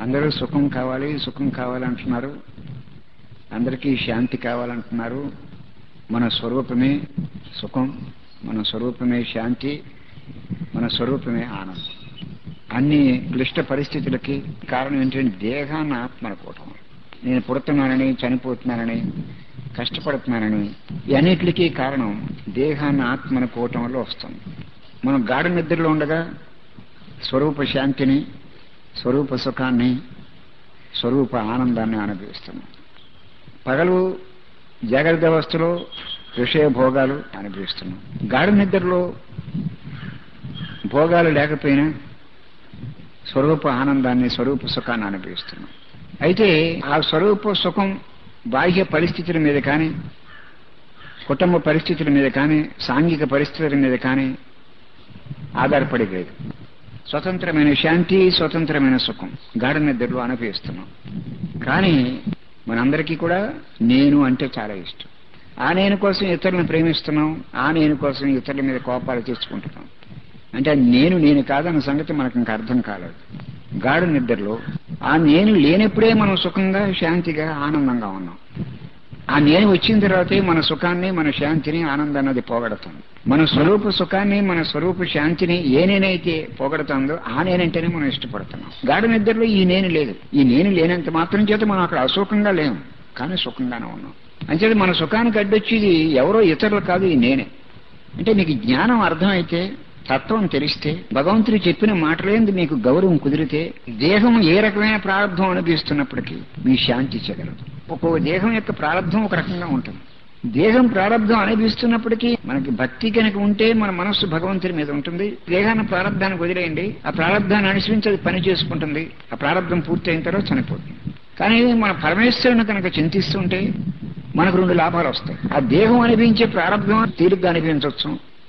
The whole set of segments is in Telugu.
అందరూ సుఖం కావాలి సుఖం కావాలంటున్నారు అందరికీ శాంతి కావాలంటున్నారు మన స్వరూపమే సుఖం మన స్వరూపమే శాంతి మన స్వరూపమే ఆనందం అన్ని క్లిష్ట పరిస్థితులకి కారణం ఏంటంటే దేహాన్ని ఆత్మ అనుకోవటం నేను పుడుతున్నానని చనిపోతున్నానని కష్టపడుతున్నానని ఈ అన్నిటికీ కారణం దేహాన్ని ఆత్మ అనుకోవటం వల్ల వస్తుంది మనం గాఢ నిద్రలో ఉండగా స్వరూప శాంతిని స్వరూప సుఖాన్ని స్వరూప ఆనందాన్ని అనుభవిస్తున్నాం పగలు జాగ్రత్త అవస్థలో విషయ భోగాలు అనుభవిస్తున్నాం గాఢ నిద్రలో భోగాలు లేకపోయినా స్వరూప ఆనందాన్ని స్వరూప సుఖాన్ని అనుభవిస్తున్నాం అయితే ఆ స్వరూప సుఖం బాహ్య పరిస్థితుల మీద కానీ కుటుంబ పరిస్థితుల మీద కానీ సాంఘిక పరిస్థితుల మీద కానీ ఆధారపడి లేదు స్వతంత్రమైన శాంతి స్వతంత్రమైన సుఖం గాఢ నిద్రలో అనుభవిస్తున్నాం కానీ మనందరికీ కూడా నేను అంటే చాలా ఇష్టం ఆ నేను కోసం ఇతరులను ప్రేమిస్తున్నాం ఆ నేను కోసం ఇతరుల మీద కోపాలు తెచ్చుకుంటున్నాం అంటే ఆ నేను నేను కాదన్న సంగతి మనకు ఇంకా అర్థం కాలేదు గాఢ నిద్రలో ఆ నేను లేనప్పుడే మనం సుఖంగా శాంతిగా ఆనందంగా ఉన్నాం ఆ నేను వచ్చిన తర్వాతే మన సుఖాన్ని మన శాంతిని ఆనందాన్ని అది పోగొడుతుంది మన స్వరూప సుఖాన్ని మన స్వరూప శాంతిని ఏ నేనైతే పోగొడుతుందో ఆ నేనంటేనే మనం ఇష్టపడుతున్నాం గాఢ నిద్రలో ఈ నేను లేదు ఈ నేను లేనంత మాత్రం చేత మనం అక్కడ అసుఖంగా లేము కానీ సుఖంగానే ఉన్నాం అంచేది మన సుఖానికి అడ్డొచ్చేది ఎవరో ఇతరులు కాదు ఈ నేనే అంటే నీకు జ్ఞానం అర్థమైతే తత్వం తెలిస్తే భగవంతుడు చెప్పిన మాటలేంది మీకు గౌరవం కుదిరితే దేహం ఏ రకమైన ప్రారంభం అనిపిస్తున్నప్పటికీ మీ శాంతి చెగలదు ఒక్కో దేహం యొక్క ప్రారంభం ఒక రకంగా ఉంటుంది దేహం ప్రారంభం అనిపిస్తున్నప్పటికీ మనకి భక్తి కనుక ఉంటే మన మనస్సు భగవంతుడి మీద ఉంటుంది దేహాన్ని ప్రారంభానికి వదిలేయండి ఆ ప్రారంభాన్ని అనుసరించి అది పని చేసుకుంటుంది ఆ ప్రారంభం పూర్తయిన తర్వాత చనిపోతుంది కానీ మన పరమేశ్వరుని కనుక చింతిస్తుంటే మనకు రెండు లాభాలు వస్తాయి ఆ దేహం అనిపించే ప్రారంభం తీరుగ్గా అనిపించవచ్చు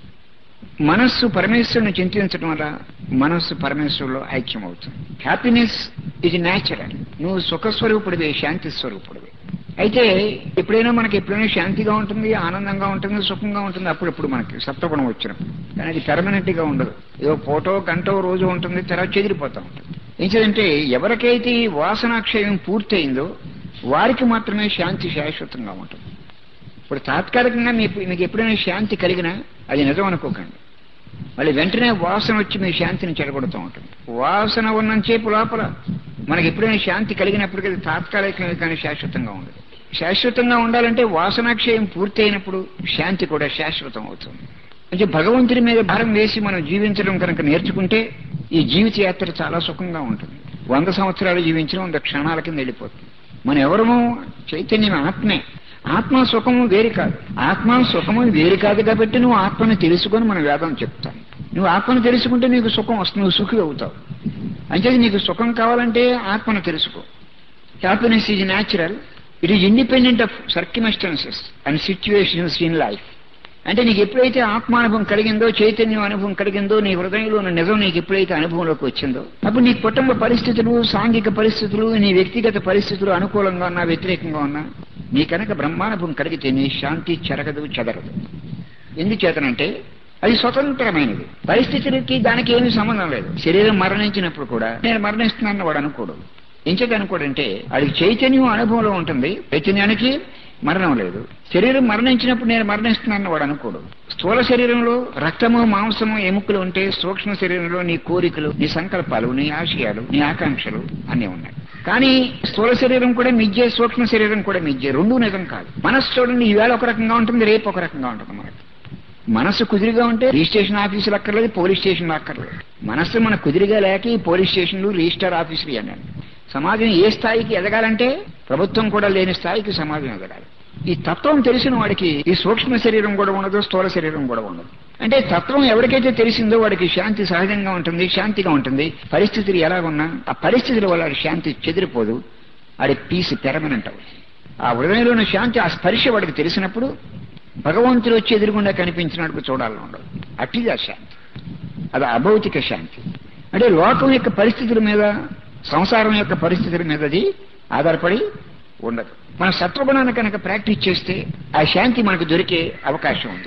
మనస్సు పరమేశ్వరుని చింతించడం వల్ల మనస్సు పరమేశ్వరులో ఐక్యం అవుతుంది హ్యాపీనెస్ ఇది న్యాచురల్ నువ్వు సుఖస్వరూపుడివే శాంతి స్వరూపుడివే అయితే ఎప్పుడైనా మనకి ఎప్పుడైనా శాంతిగా ఉంటుంది ఆనందంగా ఉంటుంది సుఖంగా ఉంటుంది అప్పుడప్పుడు మనకి సప్తగుణం వచ్చినప్పుడు కానీ అది పెర్మనెంట్ గా ఉండదు ఏదో ఫోటో గంటో రోజు ఉంటుంది తర్వాత చెదిరిపోతూ ఉంటుంది ఏంటంటే ఎవరికైతే ఈ వాసనాక్షయం పూర్తయిందో వారికి మాత్రమే శాంతి శాశ్వతంగా ఉంటుంది ఇప్పుడు తాత్కాలికంగా మీకు మీకు ఎప్పుడైనా శాంతి కలిగినా అది నిజం అనుకోకండి మళ్ళీ వెంటనే వాసన వచ్చి మీ శాంతిని చెడగొడుతూ ఉంటుంది వాసన ఉన్నంతసేపు లోపల మనకి ఎప్పుడైనా శాంతి కలిగినప్పటికీ అది తాత్కాలికంగా కానీ శాశ్వతంగా ఉండదు శాశ్వతంగా ఉండాలంటే వాసనాక్షయం పూర్తి అయినప్పుడు శాంతి కూడా శాశ్వతం అవుతుంది అంటే భగవంతుడి మీద భారం వేసి మనం జీవించడం కనుక నేర్చుకుంటే ఈ జీవిత యాత్ర చాలా సుఖంగా ఉంటుంది వంద సంవత్సరాలు జీవించడం వంద క్షణాల కింద వెళ్ళిపోతుంది మనం ఎవరము చైతన్యం ఆత్మే ఆత్మ సుఖము వేరు కాదు ఆత్మ సుఖము వేరు కాదు కాబట్టి నువ్వు ఆత్మను తెలుసుకొని మన వేదం చెప్తాను నువ్వు ఆత్మను తెలుసుకుంటే నీకు సుఖం వస్తుంది నువ్వు సుఖి అవుతావు అంటే నీకు సుఖం కావాలంటే ఆత్మను తెలుసుకో happiness is natural it is independent of circumstances and situations in life అంటే నీకు ఎప్పుడైతే ఆత్మానుభవం కలిగిందో చైతన్యం అనుభవం కలిగిందో నీ హృదయంలో ఉన్న నిజం నీకు ఎప్పుడైతే అనుభవంలోకి వచ్చిందో అప్పుడు నీ కుటుంబ పరిస్థితులు సాంఘిక పరిస్థితులు నీ వ్యక్తిగత పరిస్థితులు అనుకూలంగా ఉన్నా వ్యతిరేకంగా ఉన్నా నీ కనుక బ్రహ్మానుభవం కలిగితే నీ శాంతి చెరగదు చెదరదు ఎందుచేతనంటే అది స్వతంత్రమైనది పరిస్థితులకి దానికి ఏమీ సంబంధం లేదు శరీరం మరణించినప్పుడు కూడా నేను మరణిస్తున్నాను వాడు అనుకోడు ఎంచేత అనుకోడంటే వాడికి చైతన్యం అనుభవంలో ఉంటుంది చైతన్యానికి మరణం లేదు శరీరం మరణించినప్పుడు నేను మరణిస్తున్నాను వాడు అనుకోడు స్థూల శరీరంలో రక్తము మాంసము ఎముకలు ఉంటే సూక్ష్మ శరీరంలో నీ కోరికలు నీ సంకల్పాలు నీ ఆశయాలు నీ ఆకాంక్షలు అన్నీ ఉన్నాయి కానీ స్థూల శరీరం కూడా మిజ్జే సూక్ష్మ శరీరం కూడా మిజ్జే రెండూ నిజం కాదు మనస్సు చూడండి ఈవేళ ఒక రకంగా ఉంటుంది రేపు ఒక రకంగా ఉంటుంది మనకి మనస్సు కుదిరిగా ఉంటే రిజిస్ట్రేషన్ ఆఫీసులు అక్కర్లేదు పోలీస్ స్టేషన్లు అక్కర్లేదు మనస్సు మన కుదిరిగా లేక ఈ పోలీస్ స్టేషన్లు రిజిస్టర్ ఆఫీసులు అన్నాను సమాజం ఏ స్థాయికి ఎదగాలంటే ప్రభుత్వం కూడా లేని స్థాయికి సమాజం ఎదగాలి ఈ తత్వం తెలిసిన వాడికి ఈ సూక్ష్మ శరీరం కూడా ఉండదు స్థూల శరీరం కూడా ఉండదు అంటే తత్వం ఎవరికైతే తెలిసిందో వాడికి శాంతి సహజంగా ఉంటుంది శాంతిగా ఉంటుంది పరిస్థితులు ఎలా ఉన్నా ఆ పరిస్థితుల వల్ల వాడి శాంతి చెదిరిపోదు వాడి పీస్ పెరమనంట్ అవుతుంది ఆ హృదయంలో ఉన్న శాంతి ఆ స్పర్శ వాడికి తెలిసినప్పుడు భగవంతుడు వచ్చి ఎదురుగుండా కనిపించినట్టు చూడాలని ఉండదు అట్టిది ఆ శాంతి అది అభౌతిక శాంతి అంటే లోకం యొక్క పరిస్థితుల మీద సంసారం యొక్క పరిస్థితుల మీద అది ఆధారపడి ఉండదు మన సత్వగుణాన్ని కనుక ప్రాక్టీస్ చేస్తే ఆ శాంతి మనకు దొరికే అవకాశం ఉంది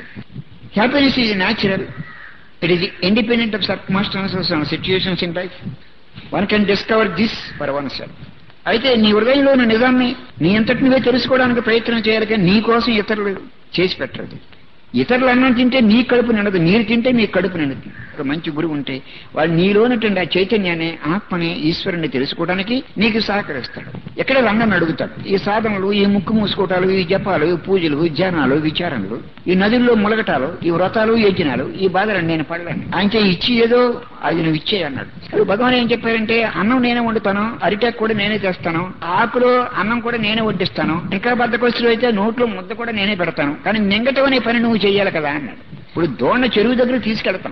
happiness is natural it is independent of circumstances and situations in life one can discover this for oneself అయితే నీ హృదయంలో ఉన్న నిజాన్ని నీ అంతటి నువ్వే తెలుసుకోవడానికి ప్రయత్నం చేయాలి కానీ నీ కోసం ఇతరులు చేసి పెట్టరు ఇతరులు అన్నం తింటే నీ కడుపు నిండదు మీరు తింటే మీ కడుపు నిండుతుంది ఒక మంచి గురువు ఉంటే వాడు నీలోనటువంటి ఆ చైతన్యాన్ని ఆత్మని ఈశ్వరుని తెలుసుకోవడానికి నీకు సహకరిస్తాడు ఎక్కడ రంగం అడుగుతాడు ఈ సాధనలు ఈ ముక్కు మూసుకోవటాలు ఈ జపాలు ఈ పూజలు ఈ ధ్యానాలు విచారణలు ఈ నదుల్లో ములగటాలు ఈ వ్రతాలు యజ్ఞాలు ఈ బాధలను నేను పడలేను ఆయన ఇచ్చి ఏదో అది నువ్వు ఇచ్చే అన్నాడు అప్పుడు భగవాన్ ఏం చెప్పారంటే అన్నం నేనే వండుతాను అరిటాక్ కూడా నేనే తెస్తాను ఆకులో అన్నం కూడా నేనే వడ్డిస్తాను ఇంకా బద్దకొస్తులు అయితే నోట్లో ముద్ద కూడా నేనే పెడతాను కానీ మింగటం అనే పని నువ్వు చెయ్యాలి కదా అన్నాడు ఇప్పుడు దోణ చెరువు దగ్గర తీసుకెళ్తాం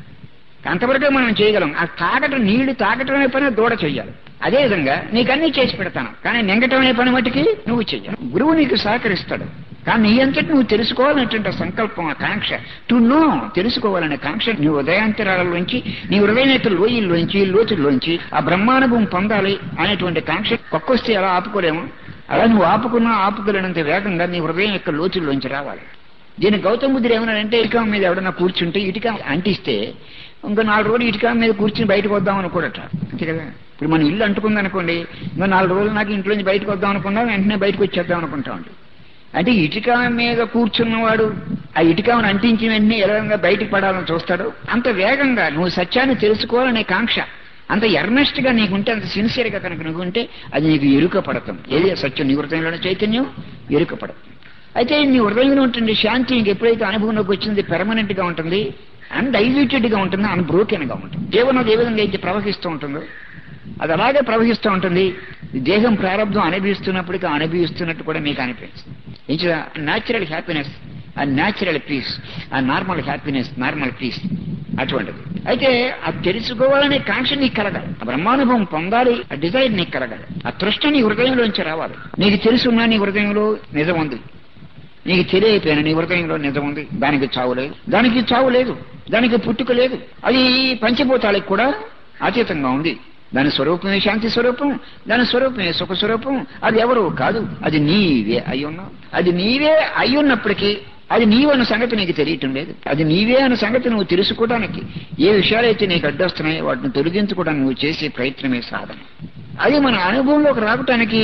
అంతవరకే మనం చేయగలం ఆ తాగటం నీళ్లు తాగటం అనే పని దూడ చెయ్యాలి అదే విధంగా నీకన్నీ చేసి పెడతాను కానీ నింగటం అనే పని మటుకి నువ్వు చెయ్యాలి గురువు నీకు సహకరిస్తాడు కానీ నీ అంతటి నువ్వు తెలుసుకోవాలనేటువంటి సంకల్పం ఆ కాంక్ష టు నో తెలుసుకోవాలనే కాంక్ష నీ ఉదయాంతరాలలోంచి నీ హృదయం యొక్క లోయల్లోంచి లోతుల్లోంచి ఆ బ్రహ్మానుభవం పొందాలి అనేటువంటి కాంక్ష కొక్కొస్తే అలా ఆపుకోలేము అలా నువ్వు ఆపుకున్నా ఆపుకోలేనంత వేగంగా నీ హృదయం యొక్క లోతుల్లోంచి రావాలి దీని గౌతమ బుద్ధుడు ఏమన్నాడంటే ఇటుక మీద ఎవడన్నా కూర్చుంటే ఇటుక అంటిస్తే ఇంకా నాలుగు రోజులు ఇటుక మీద కూర్చుని బయటకు వద్దాం అనుకోడట అంతే కదా ఇప్పుడు మన ఇల్లు అంటుకుంది అనుకోండి ఇంకా నాలుగు రోజులు నాకు ఇంట్లోంచి బయటకు వద్దాం అనుకున్నా వెంటనే బయటకు వచ్చేద్దాం అనుకుంటామండి అంటే ఇటుక మీద కూర్చున్నవాడు ఆ ఇటుకను అంటించిన వెంటనే ఎలా బయటకు పడాలని చూస్తాడు అంత వేగంగా నువ్వు సత్యాన్ని తెలుసుకోవాలనే కాంక్ష అంత ఎర్నెస్ట్ గా నీకుంటే అంత సిన్సియర్ గా కనుక నువ్వు ఉంటే అది నీకు ఎరుక పడతాం ఏది సత్యం నీ హృదయంలోని చైతన్యం ఎరుక పడతాం అయితే నీ హృదయంలో ఉంటుంది శాంతి నీకు ఎప్పుడైతే అనుభవంలోకి వచ్చింది పెర్మనెంట్ గా ఉంటుంది అన్డైల్యూటెడ్ గా ఉంటుంది అన్బ్రోకెన్ గా ఉంటుంది జీవనం ఏ విధంగా అయితే ప్రవహిస్తూ ఉంటుందో అది అలాగే ప్రవహిస్తూ ఉంటుంది దేహం ప్రారంభం అనుభవిస్తున్నప్పటికీ అనుభవిస్తున్నట్టు కూడా మీకు అనిపిస్తుంది ఇంకా న్యాచురల్ హ్యాపీనెస్ ఆ న్యాచురల్ పీస్ ఆ నార్మల్ హ్యాపీనెస్ నార్మల్ పీస్ అటువంటిది అయితే అది తెలుసుకోవాలనే కాంక్ష నీకు కలగాలి ఆ బ్రహ్మానుభవం పొందాలి ఆ డిజైర్ నీకు కలగాలి ఆ తృష్ణ నీ హృదయంలోంచి రావాలి నీకు తెలుసున్నా నీ హృదయంలో నిజం ఉంది నీకు తెలియకపోయిన నీ హృదయంలో నిజం ఉంది దానికి చావు లేదు దానికి చావు లేదు దానికి పుట్టుక లేదు అది పంచభూతాలకు కూడా అతీతంగా ఉంది దాని స్వరూపమే శాంతి స్వరూపం దాని స్వరూపమే సుఖ స్వరూపం అది ఎవరు కాదు అది నీవే అయి ఉన్నావు అది నీవే అయి ఉన్నప్పటికీ అది నీవు అన్న సంగతి నీకు తెలియటం లేదు అది నీవే అన్న సంగతి నువ్వు తెలుసుకోవడానికి ఏ విషయాలైతే నీకు అడ్డొస్తున్నాయో వాటిని తొలగించుకోవడానికి నువ్వు చేసే ప్రయత్నమే సాధన అది మన అనుభవంలోకి రావటానికి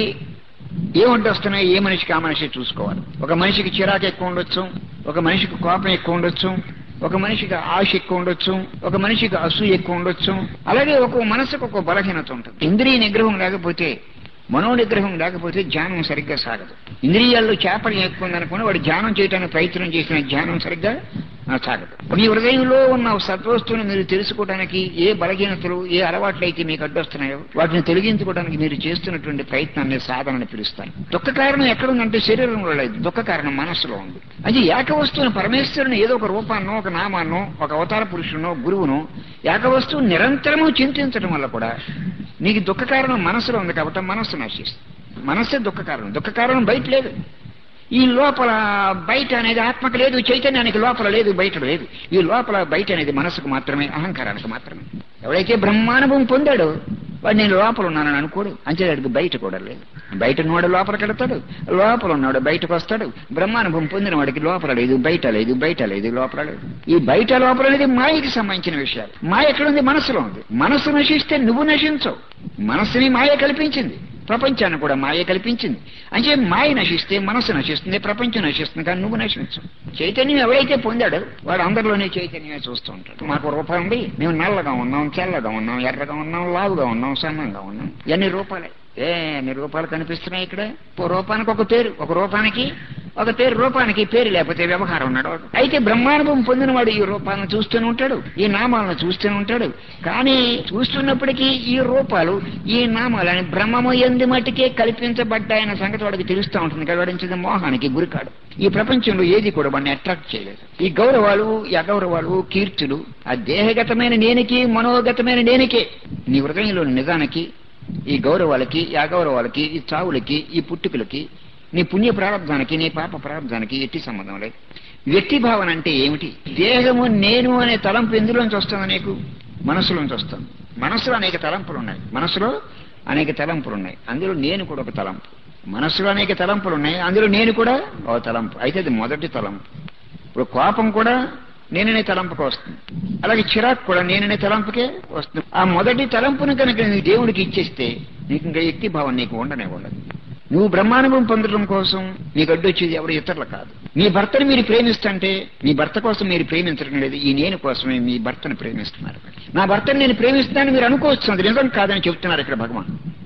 ఏ వస్తున్నాయి ఏ మనిషికి ఆ మనిషి చూసుకోవాలి ఒక మనిషికి చిరాకు ఎక్కువ ఉండొచ్చు ఒక మనిషికి కోపం ఎక్కువ ఉండొచ్చు ఒక మనిషికి ఆశ ఎక్కువ ఉండొచ్చు ఒక మనిషికి అసూ ఎక్కువ ఉండొచ్చు అలాగే ఒక మనసుకు ఒక బలహీనత ఉంటుంది ఇంద్రియ నిగ్రహం లేకపోతే మనో నిగ్రహం లేకపోతే ధ్యానం సరిగ్గా సాగదు ఇంద్రియాల్లో చేపలు ఎక్కువ ఉందనుకుని వాడు ధ్యానం చేయడానికి ప్రయత్నం చేసిన ధ్యానం సరిగ్గా ఆ, సాగదు మీ హృదయంలో ఉన్న సత్వస్తువుని మీరు తెలుసుకోవడానికి ఏ బలహీనతలు ఏ అలవాట్లు అయితే మీకు అడ్డొస్తున్నాయో వాటిని తొలగించుకోవడానికి మీరు చేస్తున్నటువంటి ప్రయత్నాన్ని సాధనని పిలుస్తారు దుఃఖ కారణం ఎక్కడుందంటే శరీరంలో లేదు దుఃఖ కారణం మనస్సులో ఉంది అది ఏక వస్తువుని పరమేశ్వరుని ఏదో ఒక రూపాన్నో ఒక నామాన్నో ఒక అవతార పురుషునో గురువును ఏక వస్తువు నిరంతరము చింతించడం వల్ల కూడా నీకు దుఃఖ కారణం మనసులో ఉంది కాబట్టి మనస్సు నశిస్తుంది మనస్సే దుఃఖ కారణం దుఃఖ కారణం బయట లేదు ఈ లోపల బయట అనేది ఆత్మకు లేదు చైతన్యానికి లోపల లేదు బయట లేదు ఈ లోపల బయట అనేది మనసుకు మాత్రమే అహంకారానికి మాత్రమే ఎవడైతే బ్రహ్మానుభవం పొందాడో వాడు నేను లోపల ఉన్నానని అనుకోడు అంతేవాడికి బయట కూడా లేదు బయట ఉన్నవాడు లోపలికి వెళ్తాడు లోపల ఉన్నాడు బయటకు వస్తాడు బ్రహ్మానుభవం పొందిన వాడికి లోపల లేదు బయట లేదు బయట లేదు లోపల లేదు ఈ బయట లోపల అనేది మాయకి సంబంధించిన విషయాలు మాయ ఎక్కడుంది మనసులో ఉంది మనసు నశిస్తే నువ్వు నశించవు మనస్సుని మాయ కల్పించింది ప్రపంచాన్ని కూడా మాయ కల్పించింది అంటే మాయ నశిస్తే మనస్సు నశిస్తుంది ప్రపంచం నశిస్తుంది కానీ నువ్వు నశించు చైతన్యం ఎవరైతే పొందాడో వాడు అందరిలోనే చైతన్యమే చూస్తూ ఉంటాడు మాకు రూపాయి ఉంది మేము నల్లగా ఉన్నాం తెల్లగా ఉన్నాం ఎర్రగా ఉన్నాం లావుగా ఉన్నాం సన్నంగా ఉన్నాం ఎన్ని రూపాయలే ఏ ఎన్ని రూపాయలు కనిపిస్తున్నాయి ఇక్కడ ఓ రూపానికి ఒక పేరు ఒక రూపానికి ఒక పేరు రూపానికి పేరు లేకపోతే వ్యవహారం ఉన్నాడు అయితే బ్రహ్మానుభవం పొందినవాడు ఈ రూపాలను చూస్తూనే ఉంటాడు ఈ నామాలను చూస్తూనే ఉంటాడు కానీ చూస్తున్నప్పటికీ ఈ రూపాలు ఈ నామాలని బ్రహ్మము ఎందు మట్టుకే కల్పించబడ్డాయన్న సంగతి వాడికి తెలుస్తూ ఉంటుంది కదా వాడించింది మోహానికి గురికాడు ఈ ప్రపంచంలో ఏది కూడా వాడిని అట్రాక్ట్ చేయలేదు ఈ గౌరవాలు ఈ అగౌరవాలు కీర్తులు ఆ దేహగతమైన నేనికి మనోగతమైన నేనికే నీ హృదయంలోని నిజానికి ఈ గౌరవాలకి ఈ అగౌరవాలకి ఈ చావులకి ఈ పుట్టుకలకి నీ పుణ్య ప్రారంధానికి నీ పాప ప్రారంధానికి ఎట్టి సంబంధం లేదు వ్యక్తి భావన అంటే ఏమిటి దేహము నేను అనే తలంపు ఎందులోంచి వస్తుంది నీకు మనసులోంచి వస్తుంది మనసులో అనేక తలంపులు ఉన్నాయి మనసులో అనేక తలంపులు ఉన్నాయి అందులో నేను కూడా ఒక తలంపు మనసులో అనేక తలంపులు ఉన్నాయి అందులో నేను కూడా ఒక తలంపు అయితే అది మొదటి తలంపు ఇప్పుడు కోపం కూడా నేననే తలంపుకి వస్తుంది అలాగే చిరాకు కూడా నేననే తలంపుకే వస్తుంది ఆ మొదటి తలంపును కనుక నీకు దేవుడికి ఇచ్చేస్తే నీకు ఇంకా వ్యక్తి భావం నీకు ఉండనే ఉండదు నువ్వు బ్రహ్మానుభవం పొందడం కోసం నీకు అడ్డొచ్చేది ఎవరు ఇతరులు కాదు మీ భర్తను మీరు ప్రేమిస్తుంటే మీ భర్త కోసం మీరు ప్రేమించడం లేదు ఈ నేను కోసమే మీ భర్తను ప్రేమిస్తున్నారు నా భర్తను నేను ప్రేమిస్తున్నానని మీరు అనుకోవచ్చు అది నిజం కాదని చెప్తున్నారు ఇక్కడ భగవాన్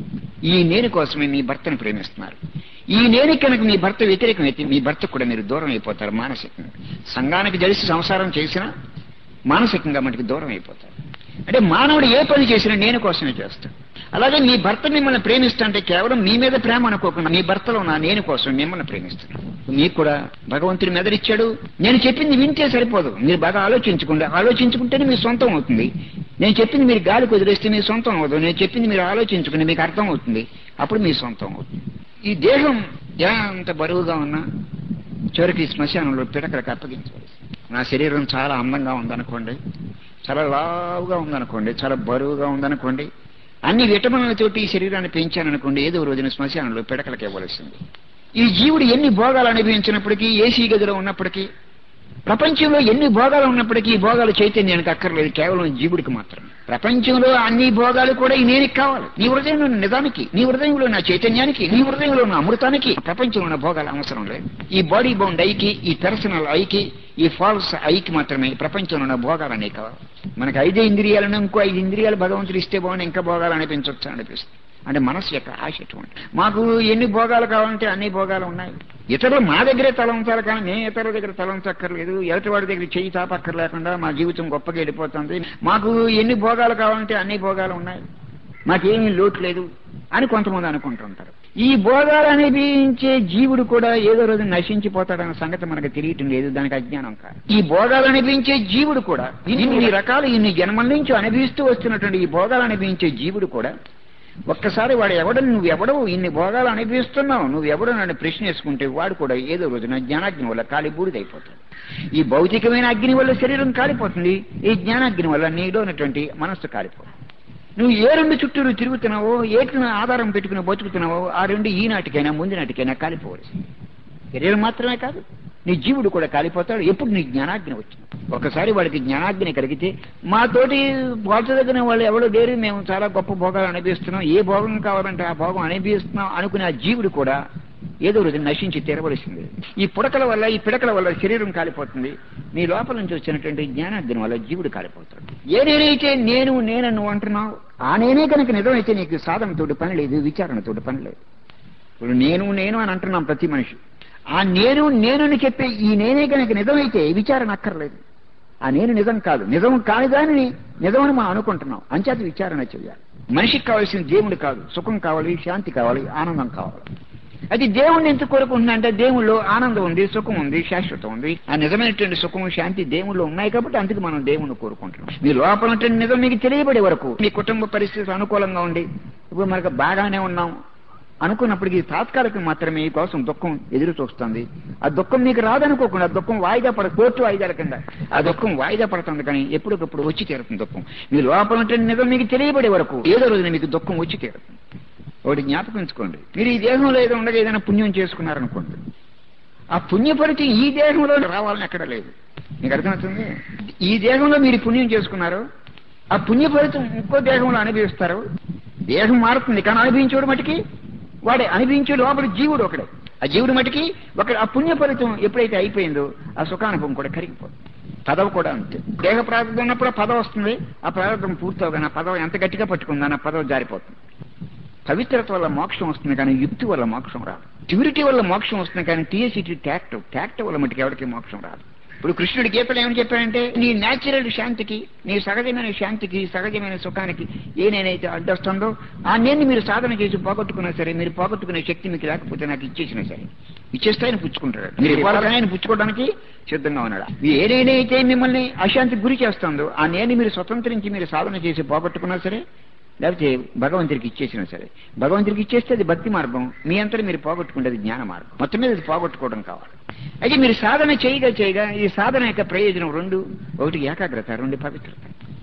ఈ నేను కోసమే మీ భర్తను ప్రేమిస్తున్నారు ఈ నేను కనుక మీ భర్త వ్యతిరేకమైతే మీ భర్త కూడా మీరు దూరం అయిపోతారు మానసికంగా సంఘానికి జరిసి సంసారం చేసినా మానసికంగా మనకి దూరం అయిపోతారు అంటే మానవుడు ఏ పని చేసినా నేను కోసమే చేస్తాడు అలాగే మీ భర్త మిమ్మల్ని ప్రేమిస్తుంటే కేవలం మీ మీద ప్రేమ అనుకోకుండా మీ భర్తలో నా నేను కోసం మిమ్మల్ని ప్రేమిస్తున్నాడు మీకు కూడా భగవంతుడి మెదడిచ్చాడు నేను చెప్పింది వింటే సరిపోదు మీరు బాగా ఆలోచించుకోండి ఆలోచించుకుంటేనే మీ సొంతం అవుతుంది నేను చెప్పింది మీరు గాలి కుదిరేస్తే మీ సొంతం అవ్వదు నేను చెప్పింది మీరు ఆలోచించుకుని మీకు అర్థం అవుతుంది అప్పుడు మీ సొంతం అవుతుంది ఈ దేహం ఎంత బరువుగా ఉన్నా చివరికి ఈ శ్మశానంలో పిడకలకు అప్పగించవలసి నా శరీరం చాలా అందంగా ఉందనుకోండి చాలా లావుగా ఉందనుకోండి చాలా బరువుగా ఉందనుకోండి అన్ని విటమిన్లతోటి ఈ శరీరాన్ని పెంచాననుకోండి ఏదో రోజున శ్మశానంలో పిడకలకు ఇవ్వవలసింది ఈ జీవుడు ఎన్ని భోగాలు అనుభవించినప్పటికీ ఏసీ గదిలో ఉన్నప్పటికీ ప్రపంచంలో ఎన్ని భోగాలు ఉన్నప్పటికీ ఈ భోగాలు చైతన్యానికి అక్కర్లేదు కేవలం జీవుడికి మాత్రమే ప్రపంచంలో అన్ని భోగాలు కూడా ఈ నేనికి కావాలి నీ హృదయంలో ఉన్న నిజానికి నీ హృదయంలో ఉన్న చైతన్యానికి నీ హృదయంలో ఉన్న అమృతానికి ప్రపంచంలో ఉన్న భోగాలు అవసరం లేదు ఈ బాడీ బౌండ్ ఐకి ఈ పర్సనల్ ఐకి ఈ ఫాల్స్ ఐకి మాత్రమే ప్రపంచంలో ఉన్న భోగాలనే కావాలి మనకి ఐదు ఇంద్రియాలను ఇంకో ఐదు ఇంద్రియాలు భగవంతుడు ఇస్తే బాగుంది ఇంకా భోగాలు అనిపించవచ్చు అనిపిస్తుంది అంటే మనసు యొక్క ఆశ ఎటువంటి మాకు ఎన్ని భోగాలు కావాలంటే అన్ని భోగాలు ఉన్నాయి ఇతరులు మా దగ్గరే తల ఉంచాలి కానీ మేము ఇతరుల దగ్గర తల ఉంచక్కర్లేదు ఎదుటి వాడి దగ్గర చెయ్యి తాపక్కర్లేకుండా మా జీవితం గొప్పగా వెళ్ళిపోతుంది మాకు ఎన్ని భోగాలు కావాలంటే అన్ని భోగాలు ఉన్నాయి మాకేమీ లోటు లేదు అని కొంతమంది అనుకుంటుంటారు ఈ భోగాలు అనిపించే జీవుడు కూడా ఏదో రోజు నశించిపోతాడన్న సంగతి మనకు తెలియటం లేదు దానికి అజ్ఞానం కాదు ఈ భోగాలు అనిపించే జీవుడు కూడా ఇన్ని రకాలు ఇన్ని జన్మల నుంచి అనుభవిస్తూ వస్తున్నటువంటి ఈ భోగాలు అనిపించే జీవుడు కూడా ఒక్కసారి వాడు ఎవడని నువ్వెవడవు ఇన్ని భోగాలు అనిపిస్తున్నావు నువ్వెవడో నన్ను ప్రశ్న వేసుకుంటే వాడు కూడా ఏదో రోజున జ్ఞానాగ్ని వల్ల కాలి బూడిదైపోతాడు ఈ భౌతికమైన అగ్ని వల్ల శరీరం కాలిపోతుంది ఈ జ్ఞానాగ్ని వల్ల నీలో ఉన్నటువంటి మనస్సు కాలిపోతుంది నువ్వు ఏ రెండు చుట్టూరు తిరుగుతున్నావో ఏటిని ఆధారం పెట్టుకుని బతుకుతున్నావో ఆ రెండు ఈనాటికైనా ముందు నాటికైనా కాలిపోవలసి శరీరం మాత్రమే కాదు నీ జీవుడు కూడా కాలిపోతాడు ఎప్పుడు నీ జ్ఞానాగ్ని వచ్చింది ఒకసారి వాడికి జ్ఞానాగ్ని కలిగితే మాతోటి పోల్చదగిన వాళ్ళు ఎవడో లేరు మేము చాలా గొప్ప భోగాలు అనుభవిస్తున్నాం ఏ భోగం కావాలంటే ఆ భోగం అనుభవిస్తున్నాం అనుకునే ఆ జీవుడు కూడా ఏదో రోజు నశించి తీరవలసింది ఈ పుడకల వల్ల ఈ పిడకల వల్ల శరీరం కాలిపోతుంది మీ లోపల నుంచి వచ్చినటువంటి జ్ఞానాగ్ని వల్ల జీవుడు కాలిపోతాడు ఏ నేనైతే నేను నేను నువ్వు అంటున్నావు ఆ నేనే కనుక నిజమైతే నీకు సాధనతోటి పని లేదు విచారణతోటి పని లేదు ఇప్పుడు నేను నేను అని అంటున్నాం ప్రతి మనిషి ఆ నేను నేనని చెప్పే ఈ నేనే కనుక నిజమైతే విచారణ అక్కర్లేదు ఆ నేను నిజం కాదు నిజం కాని దానిని నిజమని మనం అనుకుంటున్నాం అంచేత విచారణ చేయాలి మనిషికి కావాల్సిన దేవుడు కాదు సుఖం కావాలి శాంతి కావాలి ఆనందం కావాలి అది దేవుణ్ణి ఎందుకు కోరుకుంటున్నా అంటే దేవుళ్ళు ఆనందం ఉంది సుఖం ఉంది శాశ్వతం ఉంది ఆ నిజమైనటువంటి సుఖం శాంతి దేవుళ్ళు ఉన్నాయి కాబట్టి అందుకు మనం దేవుణ్ణి కోరుకుంటున్నాం మీ లోపల ఉన్నటువంటి నిజం మీకు తెలియబడే వరకు మీ కుటుంబ పరిస్థితి అనుకూలంగా ఉండి ఇప్పుడు మనకు బాగానే ఉన్నాం అనుకున్నప్పటికీ తాత్కాలికం మాత్రమే మీ కోసం దుఃఖం ఎదురు చూస్తుంది ఆ దుఃఖం మీకు రాదనుకోకుండా దుఃఖం వాయిదా పడ కోర్టు వాయిదాల కింద ఆ దుఃఖం వాయిదా పడుతుంది కానీ ఎప్పటికప్పుడు వచ్చి తీరుతుంది దుఃఖం మీ లోపల ఉన్నటువంటి నిజం మీకు తెలియబడే వరకు ఏదో రోజున మీకు దుఃఖం వచ్చి తీరుతుంది ఒకటి జ్ఞాపకం ఉంచుకోండి మీరు ఈ దేహంలో ఏదో ఉండగా ఏదైనా పుణ్యం చేసుకున్నారనుకోండి ఆ పుణ్య ఫలితం ఈ దేహంలో రావాలని ఎక్కడ లేదు మీకు అర్థమవుతుంది ఈ దేహంలో మీరు పుణ్యం చేసుకున్నారు ఆ పుణ్య ఫలితం ఇంకో దేహంలో అనుభవిస్తారు దేహం మారుతుంది కానీ అనుభవించేవాడు మటుకి వాడే అనుభవించే లోపల జీవుడు ఒకడే ఆ జీవుడు మటుకి ఒక ఆ పుణ్య ఫలితం ఎప్పుడైతే అయిపోయిందో ఆ సుఖానుభవం కూడా కరిగిపోతుంది పదవి కూడా అంతే దేహ ప్రారంభం ఉన్నప్పుడు ఆ పదవి వస్తుంది ఆ ప్రారంభం పూర్తవగానే ఆ పదవి ఎంత గట్టిగా పట్టుకుందని ఆ పదవి జారిపోతుంది పవిత్రత వల్ల మోక్షం వస్తుంది కానీ యుక్తి వల్ల మోక్షం రాదు ప్యూరిటీ వల్ల మోక్షం వస్తుంది కానీ టీఎస్సిటీ ట్యాక్ట్ ట్యాక్ట్ వల్ల మటుకు ఎవరికి మోక్షం రాదు ఇప్పుడు కృష్ణుడి గీతలు ఏమని చెప్పాడంటే నీ న్యాచురల్ శాంతికి నీ సహజమైన శాంతికి సహజమైన సుఖానికి ఏ నేనైతే అడ్డొస్తుందో ఆ నేను మీరు సాధన చేసి పోగొట్టుకున్నా సరే మీరు పోగొట్టుకునే శక్తి మీకు లేకపోతే నాకు ఇచ్చేసినా సరే ఇచ్చేస్తే ఆయన పుచ్చుకుంటాడు మీరు ఇవ్వాలని ఆయన పుచ్చుకోవడానికి సిద్ధంగా ఉన్నాడు ఏ నేనైతే మిమ్మల్ని అశాంతికి గురి చేస్తుందో ఆ నేను మీరు స్వతంత్రించి మీరు సాధన చేసి పోగొట్టుకున్నా సరే లేకపోతే భగవంతుడికి ఇచ్చేసినా సరే భగవంతుడికి ఇచ్చేస్తే అది భక్తి మార్గం మీ అంతా మీరు పోగొట్టుకుంటే జ్ఞాన మార్గం మొత్తం మీద అది పోగొట్టుకోవడం కావాలి అయితే మీరు సాధన చేయగా చేయగా ఈ సాధన యొక్క ప్రయోజనం రెండు ఒకటి ఏకాగ్రత రెండు పవిత్రత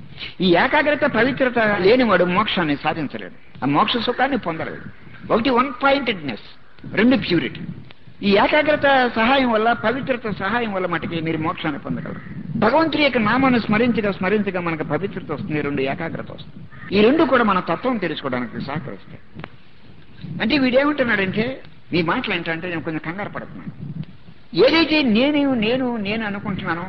ఈ ఏకాగ్రత పవిత్రత లేనివాడు మోక్షాన్ని సాధించలేడు ఆ మోక్ష సుఖాన్ని పొందలేడు ఒకటి వన్ పాయింటెడ్నెస్ రెండు ప్యూరిటీ ఈ ఏకాగ్రత సహాయం వల్ల పవిత్రత సహాయం వల్ల మటుకి మీరు మోక్షాన్ని పొందగలరు భగవంతుడి యొక్క నామాన్ని స్మరించగా స్మరించగా మనకు పవిత్రత వస్తుంది రెండు ఏకాగ్రత వస్తుంది ఈ రెండు కూడా మన తత్వం తెలుసుకోవడానికి సహకరిస్తాయి అంటే వీడేమంటున్నాడంటే మీ మాటలు ఏంటంటే నేను కొంచెం కంగారు పడుతున్నాను ఏదైతే నేను నేను నేను అనుకుంటున్నానో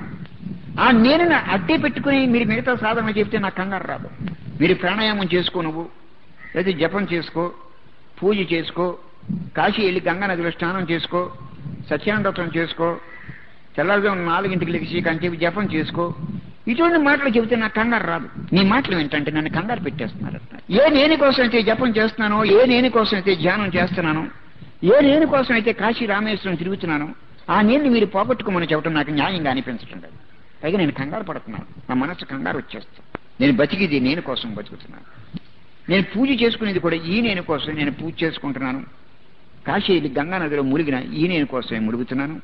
ఆ నేను అడ్డే పెట్టుకుని మీరు మిగతా సాధన చెప్తే నాకు కంగారు రాదు మీరు ప్రాణాయామం చేసుకో నువ్వు లేదా జపం చేసుకో పూజ చేసుకో కాశీ వెళ్ళి గంగా నదిలో స్నానం చేసుకో సత్యానవ్రతం చేసుకో తెల్లవారుజాము నాలుగింటికి లెగిసి కంచి జపం చేసుకో ఇటువంటి మాటలు చెబితే నాకు కంగారు రాదు నీ మాటలు ఏంటంటే నన్ను కంగారు పెట్టేస్తున్నారు ఏ నేను కోసం అయితే జపం చేస్తున్నానో ఏ నేను కోసం అయితే ధ్యానం చేస్తున్నాను ఏ నేను కోసం అయితే కాశీ రామేశ్వరం తిరుగుతున్నాను ఆ నేను మీరు పోగొట్టుకోమని చెప్పడం నాకు న్యాయంగా అనిపించడం లేదు పైగా నేను కంగారు పడుతున్నాను నా మనసు కంగారు వచ్చేస్తాను నేను బతికిది నేను కోసం బతుకుతున్నాను నేను పూజ చేసుకునేది కూడా ఈ నేను కోసం నేను పూజ చేసుకుంటున్నాను కాశీ వెళ్ళి గంగా నదిలో మునిగిన ఈ నేను కోసమే మురుగుతున్నాను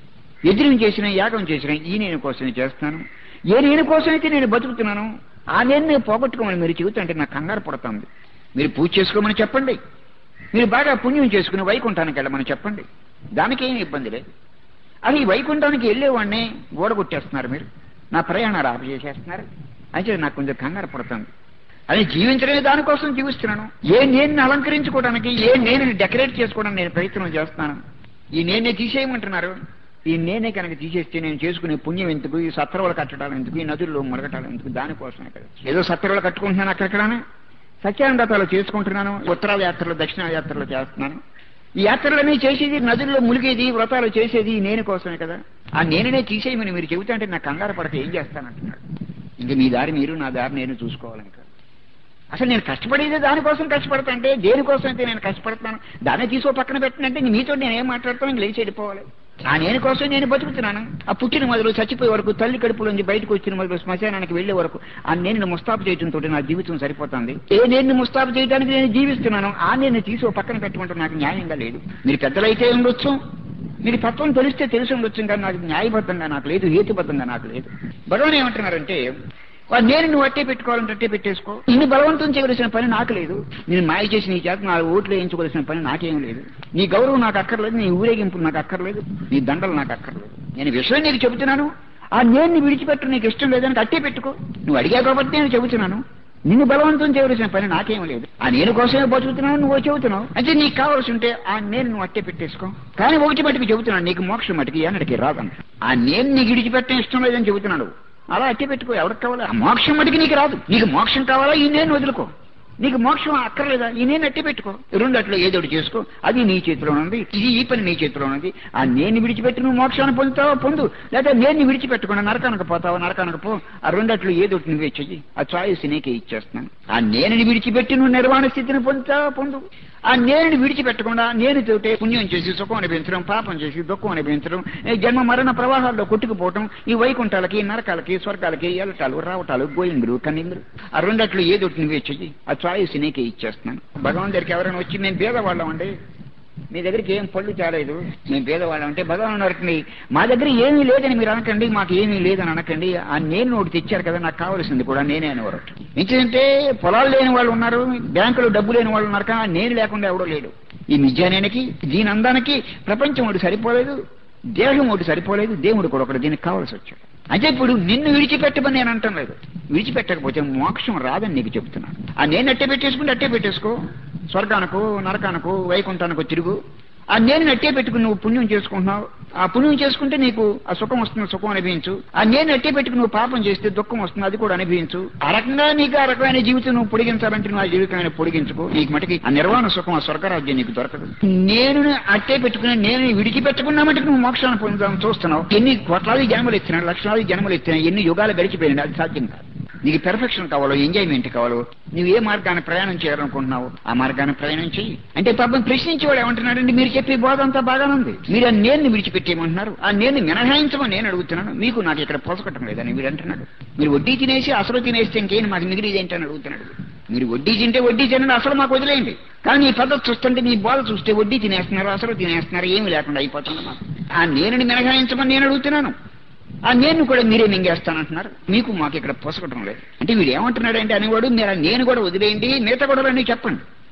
యజ్ఞం చేసిన యాగం చేసిన ఈ నేను కోసమే చేస్తున్నాను ఏ నేను కోసమైతే నేను బతుకుతున్నాను ఆ నేను నేను పోగొట్టుకోమని మీరు చెబుతుంటే నాకు కంగారు పడుతుంది మీరు పూజ చేసుకోమని చెప్పండి మీరు బాగా పుణ్యం చేసుకుని వైకుంఠానికి వెళ్ళమని చెప్పండి దానికి ఏం ఇబ్బంది లేదు అది ఈ వైకుంఠానికి వెళ్ళేవాడిని ఓడగొట్టేస్తున్నారు మీరు నా ప్రయాణాలు ఆపు చేసేస్తున్నారు అయితే నాకు కొంచెం కంగారు పడుతుంది అది జీవించడమే దానికోసం జీవిస్తున్నాను ఏ నేను అలంకరించుకోవడానికి ఏ నేను డెకరేట్ చేసుకోవడానికి నేను ప్రయత్నం చేస్తున్నాను ఈ నేనే తీసేయమంటున్నారు ఈ నేనే కనుక తీసేస్తే నేను చేసుకునే పుణ్యం ఎందుకు ఈ సత్రవలు కట్టడాలు ఎందుకు ఈ నదుల్లో మురగటాలు ఎందుకు దానికోసమే కదా ఏదో సత్రవలు కట్టుకుంటున్నాను అక్కడనే సత్యానందతాలు చేసుకుంటున్నాను ఉత్తరాల యాత్రలు దక్షిణ యాత్రలు చేస్తున్నాను ఈ యాత్రలన్నీ చేసేది నదుల్లో ములిగేది వ్రతాలు చేసేది ఈ నేను కోసమే కదా ఆ నేననే తీసేయమని మీరు చెబుతా అంటే నాకు కంగారు పడక ఏం చేస్తానంటున్నాడు ఇంక మీ దారి మీరు నా దారి నేను చూసుకోవాలని కాదు అసలు నేను కష్టపడేది దానికోసం కష్టపడతా అంటే దేనికోసం అయితే నేను కష్టపడుతున్నాను దాన్ని తీసుకో పక్కన పెట్టినంటే ఇంక మీతో నేను ఏం మాట్లాడతాను ఇంక లేచి వెళ్ళిపోవాలి ఆ నేను కోసం నేను బతుకుతున్నాను ఆ పుట్టిన మొదలు చచ్చిపోయే వరకు తల్లి కడుపులోంచి బయటకు వచ్చిన మొదలు శ్మశానానికి వెళ్లే వరకు ఆ నేను ముస్తాబు చేయడంతో నా జీవితం సరిపోతుంది ఏ నేను ముస్తాబు చేయడానికి నేను జీవిస్తున్నాను ఆ నేను తీసి పక్కన పెట్టుకుంటే నాకు న్యాయంగా లేదు మీరు పెద్దలైతే ఉండొచ్చు మీరు తత్వం తెలిస్తే తెలిసి ఉండొచ్చు కానీ నాకు న్యాయబద్ధంగా నాకు లేదు హేతుబద్ధంగా నాకు లేదు భగవాన్ ఏమంటున్నారంటే వాడు నేను నువ్వు అట్టే పెట్టుకోవాలంటే అట్టే పెట్టేసుకో నిన్ను బలవంతం చేయవలసిన పని నాకు లేదు నేను మాయ చేసి నీ చేత నా ఓట్లు వేయించుకోవాల్సిన పని నాకేం లేదు నీ గౌరవం నాకు అక్కర్లేదు నీ ఊరేగింపు నాకు అక్కర్లేదు నీ దండలు నాకు అక్కర్లేదు నేను విషయం నీకు చెబుతున్నాను ఆ నేను విడిచిపెట్టు నీకు ఇష్టం లేదని అట్టే పెట్టుకో నువ్వు అడిగా కాబట్టి నేను చెబుతున్నాను నిన్ను బలవంతం చేయవలసిన పని నాకేం లేదు ఆ నేను కోసమే బతుకుతున్నావు నువ్వు చెబుతున్నావు అంటే నీకు కావాల్సి ఉంటే ఆ నేను నువ్వు అట్టే పెట్టేసుకో కానీ ఒకటి మటుకు చెబుతున్నాను నీకు మోక్షం మటుకు ఎన్నటికి రాదంట ఆ నేను నీకు విడిచిపెట్టడం ఇష్టం లేదని చెబుతున్నాడు అలా అట్టి పెట్టుకో ఎవరికి కావాలా ఆ మోక్షం మటుకు నీకు రాదు నీకు మోక్షం కావాలా ఈ నేను వదులుకో నీకు మోక్షం అక్కర్లేదా ఈ నేను అట్టి పెట్టుకో రెండు అట్లు ఏదో ఒకటి చేసుకో అది నీ చేతిలో ఉంది ఇది ఈ పని నీ చేతిలో ఉంది ఆ నేను విడిచిపెట్టి నువ్వు మోక్షాన్ని పొందుతావా పొందు లేదా నేను విడిచిపెట్టకుండా నరకానికి పోతావా నరకానికి పో ఆ రెండట్లు ఏదో ఒకటి నువ్వే చెయ్యి ఆ చాయిస్ నీకే ఇచ్చేస్తున్నాను ఆ నేను విడిచిపెట్టి నువ్వు నిర్వాణ స్థితిని పొందుతావా పొందు ఆ నేను విడిచిపెట్టకుండా నేను తోటే పుణ్యం చేసి సుఖం అనిపించడం పాపం చేసి దుఃఖం అనిపించడం ఈ జన్మ మరణ ప్రవాహాల్లో కొట్టుకుపోవటం ఈ వైకుంఠాలకి నరకాలకి స్వర్గాలకి ఎలటాలు రావటాలు గోయింగులు కన్నింగులు ఆ రెండట్లు ఏదో ఒకటి నువ్వే చెయ్యి ఆ చాయిస్ నీకే ఇచ్చేస్తున్నాను భగవాన్ దగ్గరికి ఎవరైనా వచ్చి మేము పేదవాళ్ళం అండి మీ దగ్గరికి ఏం పళ్ళు చాలేదు మేము పేదవాళ్ళం అంటే భగవాన్ అడగండి మా దగ్గర ఏమీ లేదని మీరు అనకండి మాకు ఏమీ లేదని అనకండి ఆ నేను ఒకటి తెచ్చారు కదా నాకు కావాల్సింది కూడా నేనే అనేవారు ఎందుకంటే పొలాలు లేని వాళ్ళు ఉన్నారు బ్యాంకులో డబ్బు లేని వాళ్ళు ఉన్నారు కానీ ఆ నేను లేకుండా ఎవడో లేడు ఈ మిథ్యానేనికి దీని అందానికి ప్రపంచం ఒకటి సరిపోలేదు దేహం ఒకటి సరిపోలేదు దేవుడు కూడా ఒకటి దీనికి కావాల్సి వచ్చాడు అంటే ఇప్పుడు నిన్ను విడిచిపెట్టమని నేను అంటం లేదు విడిచిపెట్టకపోతే మోక్షం రాదని నీకు చెప్తున్నాను ఆ నేను అట్టే పెట్టేసుకుంటే అట్టే పెట్టేసుకో స్వర్గానికో నరకానికో వైకుంఠానికో తిరుగు ఆ నేను అట్టే పెట్టుకుని నువ్వు పుణ్యం చేసుకుంటున్నావు ఆ పుణ్యం చేసుకుంటే నీకు ఆ సుఖం వస్తుంది సుఖం అనుభవించు ఆ నేను అట్టే పెట్టుకుని నువ్వు పాపం చేస్తే దుఃఖం వస్తుంది అది కూడా అనుభవించు ఆ రకంగా నీకు ఆ రకమైన జీవితం నువ్వు పొడిగించాలంటే నువ్వు ఆ జీవితమైన పొడిగించుకో నీకు మటుకి ఆ నిర్వాణ సుఖం ఆ స్వర్గరాజ్యం నీకు దొరకదు నేను అట్టే పెట్టుకుని నేను విడిచిపెట్టుకున్నా మటుకు నువ్వు మోక్షాన్ని పొందుదామని చూస్తున్నావు ఎన్ని కోట్లాది జన్మలు ఎత్తినా లక్షలాది జన్మలు ఎత్తినా ఎన్ని యుగాలు గడిచిపోయినా అది సాధ్యం కాదు నీకు పెర్ఫెక్షన్ కావాలో ఎంజాయ్మెంట్ కావాలో నువ్వు ఏ మార్గాన్ని ప్రయాణం చేయాలనుకుంటున్నావు ఆ మార్గాన్ని ప్రయాణం చెయ్యి అంటే పాపం ప్రశ్నించేవాడు ఏమంటున్నాడంటే మీరు చెప్పే బోధ అంతా బాగానే ఉంది మీరు ఆ నేను విడిచిపెట్టేయమంటున్నారు ఆ నేను మినహాయించమని నేను అడుగుతున్నాను మీకు నాకు ఇక్కడ పోసకట్టం లేదని మీరు అంటున్నాడు మీరు వడ్డీ తినేసి అసలు తినేస్తే ఇంకేం మాకు మిగిలిది ఏంటని అడుగుతున్నాడు మీరు వడ్డీ తింటే వడ్డీ తినండి అసలు మాకు వదిలేయండి కానీ ఈ పద్ధతి చూస్తుంటే మీ బోధ చూస్తే వడ్డీ తినేస్తున్నారు అసలు తినేస్తున్నారు ఏమి లేకుండా అయిపోతుంది మాకు ఆ నేను మినహాయించమని నేను అడుగుతున్నాను ఆ నేను కూడా మీరే మింగేస్తానంటున్నారు మీకు మాకు ఇక్కడ పోసకటం లేదు అంటే వీడు ఏమంటున్నాడంటే అనేవాడు మీరు ఆ నేను కూడా వదిలేయండి మిగతా కూడా అన్నీ చెప్పండి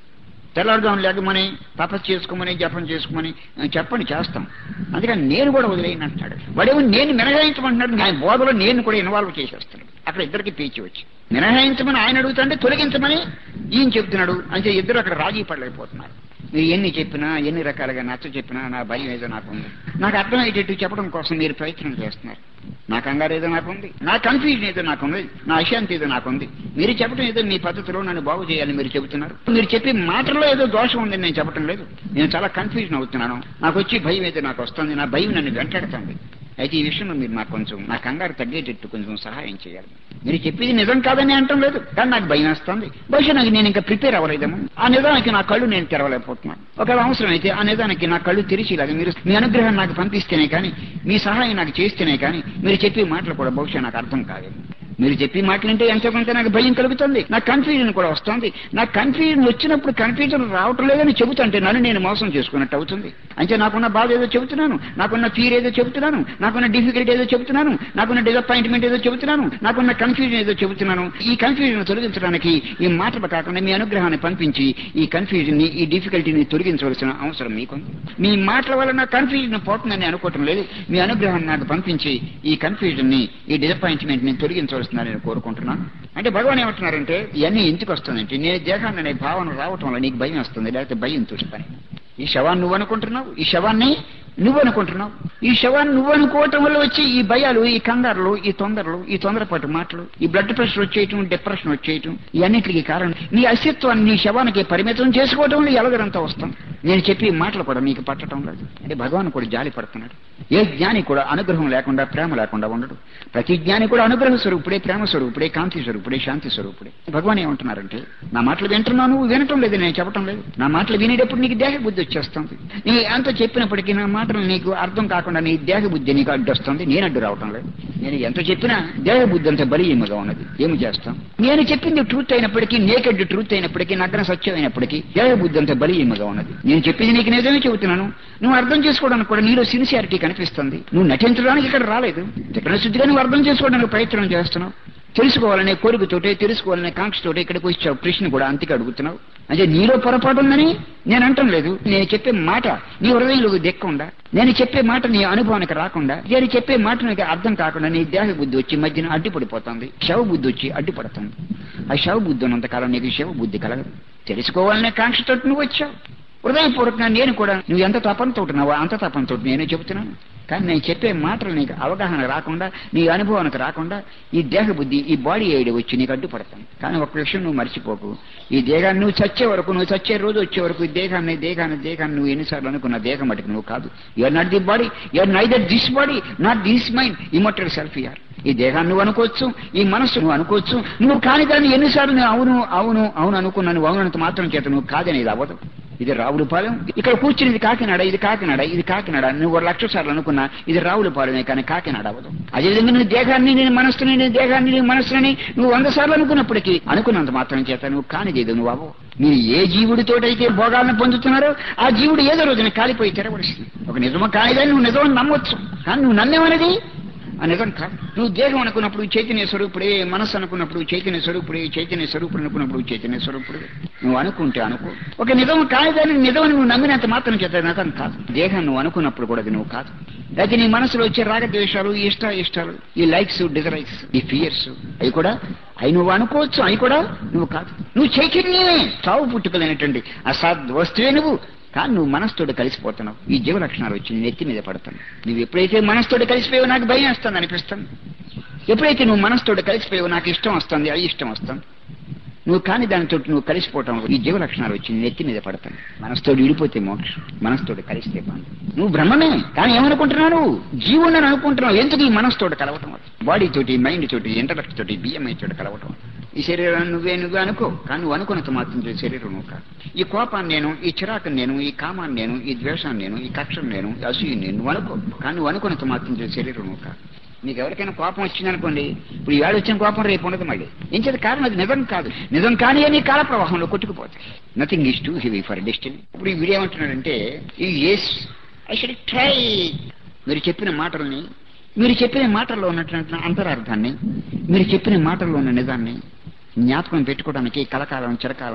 తెల్లారుజాము లేకమని తపస్సు చేసుకోమని జపం చేసుకోమని ఆ, చెప్పండి చేస్తాం అందుకని నేను కూడా వదిలేయను అంటున్నాడు వాడేమో నేను మినహాయించమంటున్నాడు ఆయన బోధలో నేను కూడా ఇన్వాల్వ్ చేసేస్తాడు అక్కడ ఇద్దరికి పీచి వచ్చి మినహాయించమని ఆయన అడుగుతుంటే తొలగించమని ఈయన చెప్తున్నాడు అంటే ఇద్దరు అక్కడ రాజీ పడలేకపోతున్నారు మీరు ఎన్ని చెప్పినా ఎన్ని రకాలుగా నచ్చ చెప్పినా నా భయం ఏదో నాకు ఉంది నాకు అర్థమయ్యేటట్టు చెప్పడం కోసం మీరు ప్రయత్నం చేస్తున్నారు నా కంగారు ఏదో నాకు ఉంది నా కన్ఫ్యూజన్ ఏదో నాకు ఉంది నా అశాంతి ఏదో నాకు ఉంది మీరు చెప్పడం ఏదో మీ పద్ధతిలో నన్ను బాగు చేయాలని మీరు చెబుతున్నారు మీరు చెప్పే మాటల్లో ఏదో దోషం ఉందని నేను చెప్పడం లేదు నేను చాలా కన్ఫ్యూజన్ అవుతున్నాను నాకు వచ్చి భయం ఏదో నాకు వస్తుంది నా భయం నన్ను వెంటాడుతుంది అయితే ఈ విషయంలో మీరు నాకు కొంచెం నా కంగారు తగ్గేటట్టు కొంచెం సహాయం చేయాలి మీరు చెప్పేది నిజం కాదని అంటం లేదు కానీ నాకు భయం వేస్తుంది బహుశా నాకు నేను ఇంకా ప్రిపేర్ అవ్వలేదేమో ఆ నిజానికి నా కళ్ళు నేను తెరవలేకపోతున్నాను ఒకవేళ అవసరం అయితే ఆ నిజానికి నా కళ్ళు తెరిచిలాగా మీరు మీ అనుగ్రహం నాకు పంపిస్తేనే కానీ మీ సహాయం నాకు చేస్తేనే కానీ మీరు చెప్పే మాటలు కూడా బహుశా నాకు అర్థం కాలేదు మీరు చెప్పి మాటలంటే ఎంతో కొంత నాకు భయం కలుగుతుంది నాకు కన్ఫ్యూజన్ కూడా వస్తుంది నాకు కన్ఫ్యూజన్ వచ్చినప్పుడు కన్ఫ్యూజన్ రావటం లేదని చెబుతుంటే నన్ను నేను మోసం చేసుకున్నట్టు అవుతుంది అంటే నాకున్న బాధ ఏదో చెబుతున్నాను నాకున్న ఫీర్ ఏదో చెబుతున్నాను నాకున్న డిఫికల్టీ ఏదో చెబుతున్నాను నాకున్న డిసప్పాయింట్మెంట్ ఏదో చెబుతున్నాను నాకున్న కన్ఫ్యూజన్ ఏదో చెబుతున్నాను ఈ కన్ఫ్యూజన్ తొలగించడానికి ఈ మాటలు కాకుండా మీ అనుగ్రహాన్ని పంపించి ఈ కన్ఫ్యూజన్ ని ఈ డిఫికల్టీని తొలగించవలసిన అవసరం మీకుంది మీ మాటల వల్ల నా కన్ఫ్యూజన్ పోతుందని అనుకోవటం లేదు మీ అనుగ్రహాన్ని నాకు పంపించి ఈ కన్ఫ్యూజన్ ని ఈ డిసప్పాయింట్మెంట్ ని తొలగించవలసిందని నేను కోరుకుంటున్నాను అంటే భగవాన్ ఏమంటున్నారంటే ఇవన్నీ ఎందుకు వస్తుందంటే నేను దేహాన్ని అనే భావన రావటం వల్ల నీకు భయం వస్తుంది లేకపోతే భయం తుడిపని ఈ శవాన్ని నువ్వు అనుకుంటున్నావు ఈ శవాన్ని నువ్వు అనుకుంటున్నావు ఈ శవాన్ని నువ్వు అనుకోవటం వల్ల వచ్చి ఈ భయాలు ఈ కంగారులు ఈ తొందరలు ఈ తొందరపాటు మాటలు ఈ బ్లడ్ ప్రెషర్ వచ్చేయటం డిప్రెషన్ వచ్చేయటం ఇవన్నిటికీ కారణం నీ అస్తిత్వాన్ని నీ శవానికి పరిమితం చేసుకోవటం వల్ల ఎలగరంతా వస్తాం నేను చెప్పి మాటలు కూడా నీకు పట్టడం లేదు అంటే భగవాన్ కూడా జాలి పడుతున్నాడు ఏ జ్ఞాని కూడా అనుగ్రహం లేకుండా ప్రేమ లేకుండా ఉండడు ప్రతి జ్ఞాని కూడా అనుగ్రహ స్వరూపుడే ప్రేమ స్వరూపుడే కాంతి స్వరూపుడే శాంతి స్వరూపుడే భగవాన్ ఏమంటున్నారంటే నా మాటలు వింటున్నావు నువ్వు వినటం లేదు నేను చెప్పటం లేదు నా మాటలు వినేటప్పుడు నీకు దేహ బుద్ధి వచ్చేస్తుంది నీ అంత చెప్పినప్పటికీ నా మాటలు నీకు అర్థం కాకుండా నీ దేహ బుద్ధి నీకు అడ్డు వస్తుంది నేను అడ్డు రావటం లేదు నేను ఎంత చెప్పినా దేహ బుద్ధి అంత బలీయముగా ఉన్నది ఏమి చేస్తాం నేను చెప్పింది ట్రూత్ అయినప్పటికీ నేకెడ్ ట్రూత్ అయినప్పటికీ నగ్న సత్యం అయినప్పటికీ దేహ బుద్ధి అంత బలీయముగా ఉన్నది నేను చెప్పింది నీకు నిజమే చెబుతున్నాను నువ్వు అర్థం చేసుకోవడానికి కూడా నీలో సిన్సియారిటీ కనిపిస్తుంది నువ్వు నటించడానికి ఇక్కడ రాలేదు ఇక్కడ శుద్ధిగా నువ్వు అర్థం చేసుకోవడానికి ప్రయత్నం చేస్తున్నావు తెలుసుకోవాలనే కోరికతోటే తెలుసుకోవాలనే కాంక్షతోటే ఇక్కడికి వచ్చావు ప్రశ్న కూడా అంతకే అడుగుతున్నావు అంటే నీలో పొరపాటు ఉందని నేను అంటం లేదు నేను చెప్పే మాట నీ హృదయంలోకి దిక్కుండా నేను చెప్పే మాట నీ అనుభవానికి రాకుండా నేను చెప్పే మాట నీకు అర్థం కాకుండా నీ దేహ బుద్ధి వచ్చి మధ్యన అడ్డుపడిపోతుంది శవ బుద్ధి వచ్చి అడ్డుపడుతుంది ఆ శవ బుద్ధి ఉన్నంతకాలం నీకు శవ బుద్ధి కలగదు తెలుసుకోవాలనే కాంక్షతో నువ్వు వచ్చావు హృదయపూర్వకంగా నేను కూడా నువ్వు ఎంత తపనతో ఉన్నావో అంత తపనతో నేనే చెబుతున్నాను కానీ నేను చెప్పే మాటలు నీకు అవగాహన రాకుండా నీ అనుభవానికి రాకుండా ఈ దేహ బుద్ధి ఈ బాడీ ఐడి వచ్చి నీకు అడ్డుపడతాను కానీ ఒక విషయం నువ్వు మర్చిపోకు ఈ దేహాన్ని నువ్వు చచ్చే వరకు నువ్వు చచ్చే రోజు వచ్చే వరకు ఈ దేహాన్ని దేహాన్ని దేహాన్ని నువ్వు ఎన్నిసార్లు అనుకున్న దేహం మటుకు నువ్వు కాదు you're not the body you're neither this body not this mind immortal self you're ఈ దేహాన్ని నువ్వు అనుకోవచ్చు ఈ మనస్సు నువ్వు అనుకోవచ్చు నువ్వు కాని దాన్ని ఎన్నిసార్లు నువ్వు అవును అవును అవును అనుకున్నా నువ్వు అవునంత మాత్రం చేత నువ్వు కాదని ఇది అవ్వదు ఇది రావులపాలెం ఇక్కడ కూర్చుని ఇది కాకినాడ ఇది కాకినాడ ఇది కాకినాడ నువ్వు ఒక లక్ష సార్లు అనుకున్నా ఇది రావులపాలెమే కానీ కాకినాడ అవ్వదు అదేవిధంగా నువ్వు దేహాన్ని నేను మనస్సుని నేను దేహాన్ని నేను మనస్సుని నువ్వు వంద సార్లు అనుకున్నప్పటికీ అనుకున్నంత మాత్రం చేత నువ్వు కానిదేదో నువ్వు అవ్వవు మీరు ఏ జీవుడితోటైతే భోగాలను పొందుతున్నారో ఆ జీవుడు ఏదో రోజున కాలిపోయి తెరవడుస్తుంది ఒక నిజమో కానిదని నువ్వు నిజమని నమ్మొచ్చు కానీ నువ్వు నమ్మేమనేది ఆ నిజం కాదు నువ్వు దేహం అనుకున్నప్పుడు చైతన్య స్వరూపుడే మనస్సు అనుకున్నప్పుడు చైతన్య స్వరూపుడే చైతన్య స్వరూపుడు అనుకున్నప్పుడు చైతన్య స్వరూపుడు నువ్వు అనుకుంటే అనుకో ఒక నిజం కాదని నిజమని నువ్వు నమ్మినంత మాత్రం చేత నిజం కాదు దేహం నువ్వు అనుకున్నప్పుడు కూడా అది నువ్వు కాదు అయితే నీ మనసులో వచ్చే రాగద్వేషాలు ఈ ఇష్ట ఇష్టాలు ఈ లైక్స్ డిజరైక్స్ ఈ ఫియర్స్ అవి కూడా అవి నువ్వు అనుకోవచ్చు అవి కూడా నువ్వు కాదు నువ్వు చైతన్యమే చావు పుట్టుకలైనటువంటి అసాద్ వస్తువే నువ్వు కానీ నువ్వు మనస్తోటి కలిసిపోతున్నావు ఈ జీవ లక్షణాలు వచ్చి నీ నెత్తి మీద పడతాను నువ్వు ఎప్పుడైతే మనస్తోటి కలిసిపోయావో నాకు భయం వస్తుంది అనిపిస్తుంది ఎప్పుడైతే నువ్వు మనస్తోటి కలిసిపోయావో నాకు ఇష్టం వస్తుంది అది ఇష్టం వస్తుంది నువ్వు కాని దానితో నువ్వు కలిసిపోవటం ఈ జీవ లక్షణాలు వచ్చి నీ నెత్తి మీద పడతాను మనస్తోటి విడిపోతే మోక్షం మనస్తోటి కలిస్తే బాగుంది నువ్వు బ్రహ్మమే కానీ ఏమనుకుంటున్నావు నువ్వు జీవుని అనుకుంటున్నావు ఎందుకు ఈ మనస్తోటి కలవటం బాడీ తోటి మైండ్ తోటి ఇంటలెక్ట్ తోటి బిఎంఐ తోటి కలవటం ఈ శరీరాన్ని నువ్వే నువ్వే అనుకో కానీ నువ్వు అనుకున్నంత మాత్రం చేసే శరీరం నువ్వు కాదు ఈ కోపాన్ని నేను ఈ చిరాకుని నేను ఈ కామాన్ని నేను ఈ ద్వేషాన్ని నేను ఈ కక్షను నేను ఈ అసూయని నేను నువ్వు అనుకో కానీ నువ్వు అనుకున్నంత మాత్రం చేసే శరీరం నువ్వు కాదు నీకు ఎవరికైనా కోపం వచ్చిందనుకోండి ఇప్పుడు ఈవేళ వచ్చిన కోపం రేపు ఉండదు మళ్ళీ ఏం చేత కారణం అది నిజం కాదు నిజం కానీ అని కాల ప్రవాహంలో కొట్టుకుపోతాయి nothing is too heavy for destiny ఇప్పుడు ఈ వీడియో ఏమంటున్నాడంటే ఈ ఎస్ ఐ షుడ్ ట్రై మీరు చెప్పిన మాటల్ని మీరు చెప్పిన మాటల్లో ఉన్నటువంటి అంతరార్థాన్ని మీరు చెప్పిన మాటల్లో ఉన్న నిజాన్ని జ్ఞాపకం పెట్టుకోవడానికి కలకాలం చిరకాలం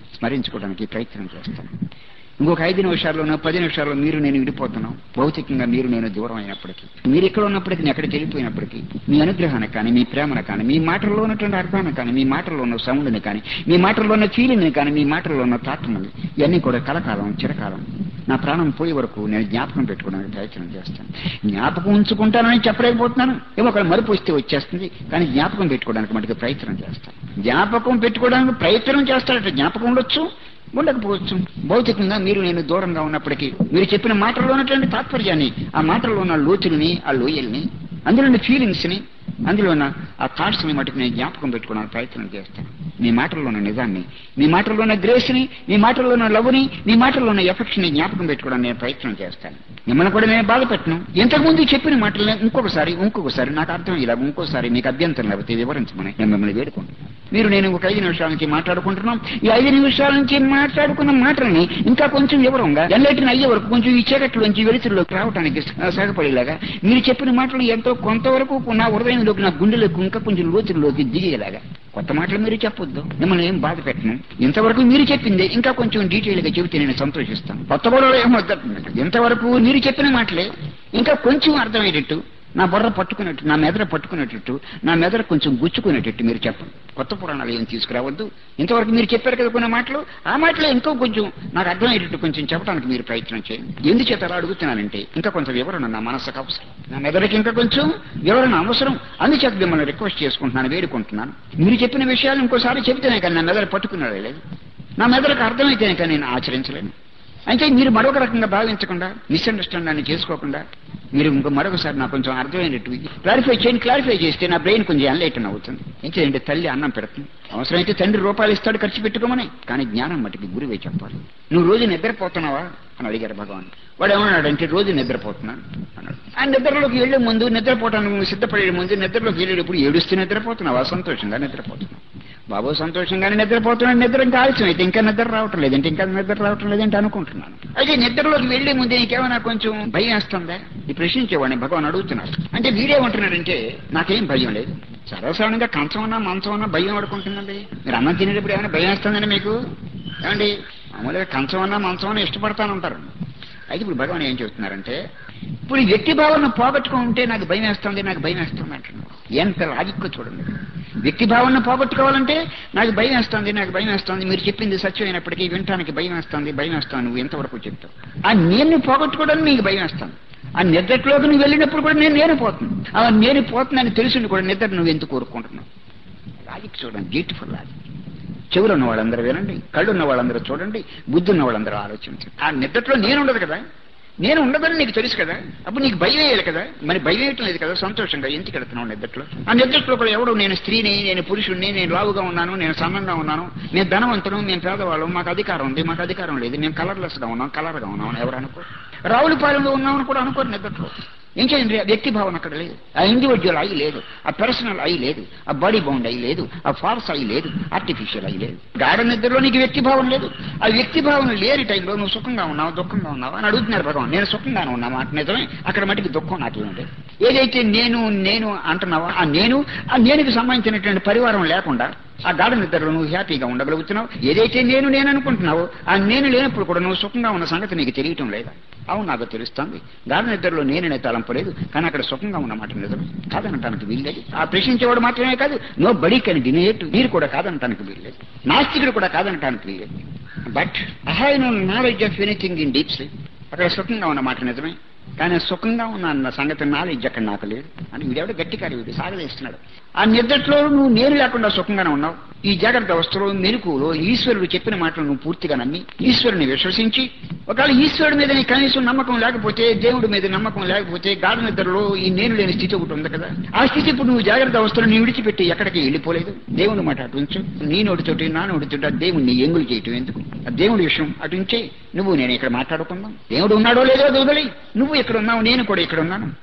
స్మరించుకోవడానికి ప్రయత్నం చేస్తాను ఇంకొక ఐదు నిమిషాల్లోనో పది నిమిషాల్లో మీరు నేను విడిపోతున్నాం భౌతికంగా మీరు నేను దూరం అయినప్పటికీ మీరు ఇక్కడ ఉన్నప్పటికీ నేను ఎక్కడికి వెళ్ళిపోయినప్పటికీ మీ అనుగ్రహానికి కానీ మీ ప్రేమను కానీ మీ మాటల్లో ఉన్నటువంటి అర్థాన్ని కానీ మీ మాటల్లో ఉన్న సౌండ్ని కానీ మీ మాటల్లో ఉన్న ఫీలింగ్ని కానీ మీ మాటల్లో ఉన్న తాటని ఇవన్నీ కూడా కలకాలం చిరకాలం నా ప్రాణం పోయే వరకు నేను జ్ఞాపకం పెట్టుకోవడానికి ప్రయత్నం చేస్తాను జ్ఞాపకం ఉంచుకుంటానని చెప్పలేకపోతున్నాను ఏమో ఒక మరుపు వస్తే వచ్చేస్తుంది కానీ జ్ఞాపకం పెట్టుకోవడానికి మటుకు ప్రయత్నం చేస్తాను జ్ఞాపకం పెట్టుకోవడానికి ప్రయత్నం చేస్తాడంటే జ్ఞాపకం ఉండొచ్చు ఉండకపోవచ్చు భౌతికంగా మీరు నేను దూరంగా ఉన్నప్పటికీ మీరు చెప్పిన మాటల్లో ఉన్నటువంటి తాత్పర్యాన్ని ఆ మాటల్లో ఉన్న లోతుల్ని ఆ లోయల్ని అందులో ఉన్న ఫీలింగ్స్ ని అందులో ఉన్న ఆ థాట్స్ ని మటుకు నేను జ్ఞాపకం పెట్టుకోవడానికి ప్రయత్నం చేస్తాను మీ మాటల్లో ఉన్న నిజాన్ని మీ మాటల్లో ఉన్న గ్రేస్ ని మీ మాటల్లో ఉన్న లవ్ ని మీ మాటల్లో ఉన్న ఎఫెక్షన్ ని జ్ఞాపకం పెట్టుకోవడానికి నేను ప్రయత్నం చేస్తాను మిమ్మల్ని కూడా నేను బాధ పెట్టను ఇంతకు ముందు చెప్పిన మాటలు ఇంకొకసారి ఇంకొకసారి నాకు అర్థం ఇలా ఇంకోసారి మీకు అభ్యంతరం లేకపోతే వివరించమని నేను మిమ్మల్ని వేడుకుంటున్నాను మీరు నేను ఒక ఐదు నిమిషాల నుంచి మాట్లాడుకుంటున్నాం ఈ ఐదు నిమిషాల నుంచి మాట్లాడుకున్న మాటల్ని ఇంకా కొంచెం వివరంగా ఎల్లటిని అయ్యే వరకు కొంచెం ఈ చీకట్లోంచి వెలుతురులోకి రావడానికి సహపడేలాగా మీరు చెప్పిన మాటలు ఎంతో కొంతవరకు నా హృదయంలోకి నా గుండెలోకి ఇంకా కొంచెం లోతుల్లోకి దిగేలాగా కొత్త మాటలు మీరు చెప్పొద్దు మిమ్మల్ని ఏం బాధ పెట్టను ఇంతవరకు మీరు చెప్పింది ఇంకా కొంచెం డీటెయిల్ గా చెబితే నేను సంతోషిస్తాను కొత్త గొడవలు ఏమొద్దు ఇంతవరకు మీరు చెప్పిన మాటలే ఇంకా కొంచెం అర్థమయ్యేటట్టు నా బుర్ర పట్టుకునేట్టు నా మెదడు పట్టుకునేటట్టు నా మెదడు కొంచెం గుచ్చుకునేటట్టు మీరు చెప్పండి కొత్త పురాణాలు ఏం తీసుకురావద్దు ఇంతవరకు మీరు చెప్పారు కదా కొన్ని మాటలు ఆ మాటలు ఇంకో కొంచెం నాకు అర్థమయ్యేటట్టు కొంచెం చెప్పడానికి మీరు ప్రయత్నం చేయండి ఎందుచేత అలా అడుగుతున్నానంటే ఇంకా కొంచెం వివరణ నా మనసుకు అవసరం నా మెదడుకి ఇంకా కొంచెం వివరణ అవసరం అందుచేత మిమ్మల్ని రిక్వెస్ట్ చేసుకుంటున్నాను వేడుకుంటున్నాను మీరు చెప్పిన విషయాలు ఇంకోసారి చెబితేనే కానీ నా మెదడు పట్టుకున్నాడే లేదు నా మెదడుకు అర్థమైతేనే కానీ నేను ఆచరించలేను అంటే మీరు మరొక రకంగా భావించకుండా మిస్అండర్స్టాండింగ్ చేసుకోకుండా మీరు ఇంకో మరొకసారి నాకు కొంచెం అర్థమైనట్టు క్లారిఫై చేయండి క్లారిఫై చేస్తే నా బ్రెయిన్ కొంచెం ఎన్లైటన్ అవుతుంది ఏంటంటే తల్లి అన్నం పెడుతుంది అవసరమైతే తండ్రి రూపాయలు ఇస్తాడు ఖర్చు పెట్టుకోమని కానీ జ్ఞానం మటుకి గురువే చెప్పాలి నువ్వు రోజు నిద్రపోతున్నావా అని అడిగారు భగవాన్ వాడు ఏమన్నాడంటే రోజు నిద్రపోతున్నాను అన్నాడు ఆ నిద్రలోకి వెళ్లే ముందు నిద్రపోవటానికి నువ్వు సిద్ధపడే ముందు నిద్రలోకి వెళ్ళేటప్పుడు ఏడుస్తూ నిద్రపోతున్నావా సంతోషంగా నిద్రపోతున్నావు బాబు సంతోషంగానే నిద్రపోతున్నాడు నిద్ర ఇంకా ఆలస్యం అయితే ఇంకా నిద్ర రావటం లేదంటే ఇంకా నిద్ర రావటం లేదంటే అనుకుంటున్నాను అయితే నిద్రలోకి వెళ్లే ముందే నీకేమైనా కొంచెం భయం వేస్తుందా ఈ ప్రశ్నించేవాడిని భగవాన్ అడుగుతున్నాడు అంటే వీడేమంటున్నాడంటే నాకేం భయం లేదు సర్వసాధారణంగా కంచం అన్నా మంచం అన్నా భయం ఆడుకుంటుందండి మీరు అన్నం తినేటప్పుడు ఏమైనా భయం వేస్తుందండి మీకు ఏమండి మామూలుగా కంచం అన్నా మంచం అన్నా ఇష్టపడతాను ఉంటారు అయితే ఇప్పుడు భగవాన్ ఏం చెబుతున్నారంటే ఇప్పుడు ఈ వ్యక్తి భావన పోగొట్టుకుంటే నాకు భయం వేస్తుంది నాకు భయం వేస్తుంది అంటున్నారు ఎంత లాజిక్ చూడండి వ్యక్తి భావన పోగొట్టుకోవాలంటే నాకు భయం వేస్తుంది నాకు భయం వేస్తుంది మీరు చెప్పింది సత్యమైనప్పటికీ వినటానికి భయం వేస్తుంది భయం వేస్తాను నువ్వు ఎంతవరకు చెప్తావు ఆ నేను పోగొట్టుకోవడానికి నీకు భయం వేస్తాను ఆ నిద్రలోకి నువ్వు వెళ్ళినప్పుడు కూడా నేను నేను పోతున్నాను ఆ నేను పోతున్నాను తెలిసింది కూడా నిద్ర నువ్వు ఎందుకు కోరుకుంటున్నావు లాజిక్ చూడండి బ్యూటిఫుల్ లాజిక్ చెవులు ఉన్న వాళ్ళందరూ వినండి కళ్ళు ఉన్న వాళ్ళందరూ చూడండి బుద్ధి ఉన్న వాళ్ళందరూ ఆలోచించండి ఆ నిద్రలో నేను ఉండదు కదా నేను ఉండదని నీకు తెలుసు కదా అప్పుడు నీకు భయం వేయాలి కదా మరి భయం వేయటం లేదు కదా సంతోషంగా ఎందుకు వెళ్తున్నావు నిద్రలో ఆ నిద్రలో కూడా ఎవడు నేను స్త్రీని నేను పురుషుడిని నేను లావుగా ఉన్నాను నేను సన్నంగా ఉన్నాను నేను ధనవంతును నేను పేదవాళ్ళం మాకు అధికారం ఉంది మాకు అధికారం లేదు మేము కలర్లెస్ గా ఉన్నాం కలర్ గా ఉన్నాం ఎవరు అనుకో రావులపాలెంలో ఉన్నామని కూడా అనుకోరు నిద్రలో ఏం చేయండి ఆ వ్యక్తి భావన అక్కడ లేదు ఆ ఇండివిజువల్ అయి లేదు ఆ పర్సనల్ అయి లేదు ఆ బాడీ బౌండ్ అయి లేదు ఆ ఫాల్స్ అయి లేదు ఆర్టిఫిషియల్ అయి లేదు గాఢ నిద్రలో నీకు వ్యక్తి భావన లేదు ఆ వ్యక్తి భావన లేని టైంలో నువ్వు సుఖంగా ఉన్నావు దుఃఖంగా ఉన్నావు అని అడుగుతున్నారు భగవాన్ నేను సుఖంగానే ఉన్నా మాట నిజమే అక్కడ మటుకు దుఃఖం నాకేముంది ఏదైతే నేను నేను అంటున్నావో ఆ నేను ఆ నేనుకి సంబంధించినటువంటి పరివారం లేకుండా ఆ గాఢ నిద్రలో నువ్వు హ్యాపీగా ఉండగలుగుతున్నావు ఏదైతే నేను నేను అనుకుంటున్నావో ఆ నేను లేనప్పుడు కూడా నువ్వు సుఖంగా ఉన్న సంగతి నీకు తెలియటం లేదా అవును నాకు తెలుస్తుంది గాఢ నిద్రలో నేననే తలంపలేదు కానీ అక్కడ సుఖంగా ఉన్నమాట నిజం కాదనటానికి వీల్లేదు ఆ ప్రశ్నించేవాడు మాత్రమే కాదు నో బడీ కని డినేట్ మీరు కూడా కాదనటానికి వీల్లేదు నాస్తికుడు కూడా కాదనటానికి వీల్లేదు but I have no knowledge of anything in deep sleep అక్కడ సుఖంగా ఉన్న మాట నిజమే కానీ సుఖంగా ఉన్న అన్న సంగతి నాలెడ్జ్ అక్కడ నాకు లేదు అని వీడెవడ గట్టికారి వీడు సాగలేస్తున్నాడు ఆ నిద్రలో నువ్వు నేను లేకుండా సుఖంగానే ఉన్నావు ఈ జాగ్రత్త అవస్థలో మెరుకులో ఈశ్వరుడు చెప్పిన మాటలు నువ్వు పూర్తిగా నమ్మి ఈశ్వరుని విశ్వసించి ఒకవేళ ఈశ్వరుడి మీద నీ కనీసం నమ్మకం లేకపోతే దేవుడి మీద నమ్మకం లేకపోతే గాఢ నిద్రలో ఈ నేను లేని స్థితి ఒకటి ఉంది కదా ఆ స్థితి ఇప్పుడు నువ్వు జాగ్రత్త అవస్థలో నీ విడిచిపెట్టి ఎక్కడికి వెళ్ళిపోలేదు దేవుని మాట అటు ఉంచు నీ నోటితోటి నా నోటితోటి ఆ దేవుణ్ణి ఎంగులు చేయటం ఎందుకు ఆ దేవుడి విషయం అటు ఉంచే నువ్వు నేను ఇక్కడ మాట్లాడుకుందాం దేవుడు ఉన్నాడో లేదో వదిలి నువ్వు ఇక్కడ ఉన్నావు నేను కూడా ఇక్కడ ఉన్నాను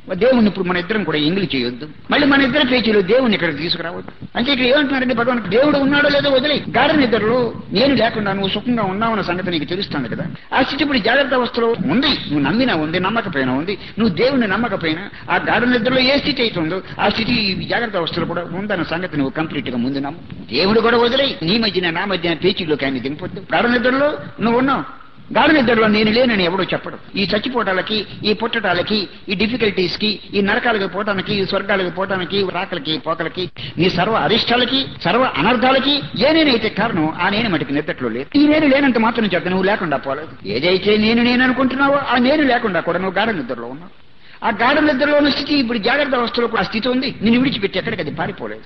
దేవుని ఇప్పుడు మన ఇద్దరం కూడా ఎంగిలి చేయొద్దు మళ్ళీ మన ఇద్దరు పేచీలు దేవుని ఇక్కడ తీసుకురావద్దు అంటే ఇక్కడ ఏమంటున్నారంటే భగవాన్ దేవుడు ఉన్నాడో లేదో వదిలే గాఢ నిద్రలో నేను లేకుండా నువ్వు సుఖంగా ఉన్నావన్న సంగతి నీకు తెలుస్తుంది కదా ఆ స్థితి ఇప్పుడు జాగ్రత్త అవస్థలో ఉంది నువ్వు నమ్మినా ఉంది నమ్మకపోయినా ఉంది నువ్వు దేవుని నమ్మకపోయినా ఆ గాఢ నిద్రలో ఏ స్థితి అవుతుందో ఆ స్థితి ఈ జాగ్రత్త అవస్థలో కూడా ఉందన్న సంగతి నువ్వు కంప్లీట్ గా ముందు నమ్ము దేవుడు కూడా వదిలే నీ మధ్యన నా మధ్యన పేచీలోకి ఆయన దింపొద్దు గాఢ నిద్రలో నువ్వు ఉన్నావు గాఢ నిద్రలో నేను లేనని ఎవడో చెప్పడు ఈ చచ్చిపోవటాలకి ఈ పుట్టటాలకి ఈ డిఫికల్టీస్ కి ఈ నరకాలకు పోవటానికి ఈ స్వర్గాలకు పోవటానికి రాకలకి పోకలకి నీ సర్వ అరిష్టాలకి సర్వ అనర్థాలకి ఏ నేనైతే కారణం ఆ నేను మటుకు నిద్రలో లేదు ఈ నేను లేనంత మాత్రం చెప్తా నువ్వు లేకుండా పోలేదు ఏదైతే నేను నేను అనుకుంటున్నావో ఆ నేను లేకుండా కూడా నువ్వు గాఢ నిద్రలో ఉన్నావు ఆ గాఢ నిద్రలో ఉన్న స్థితి ఇప్పుడు జాగ్రత్త అవస్థలో కూడా ఆ స్థితి ఉంది నేను విడిచిపెట్టి ఎక్కడికి అది పారిపోలేదు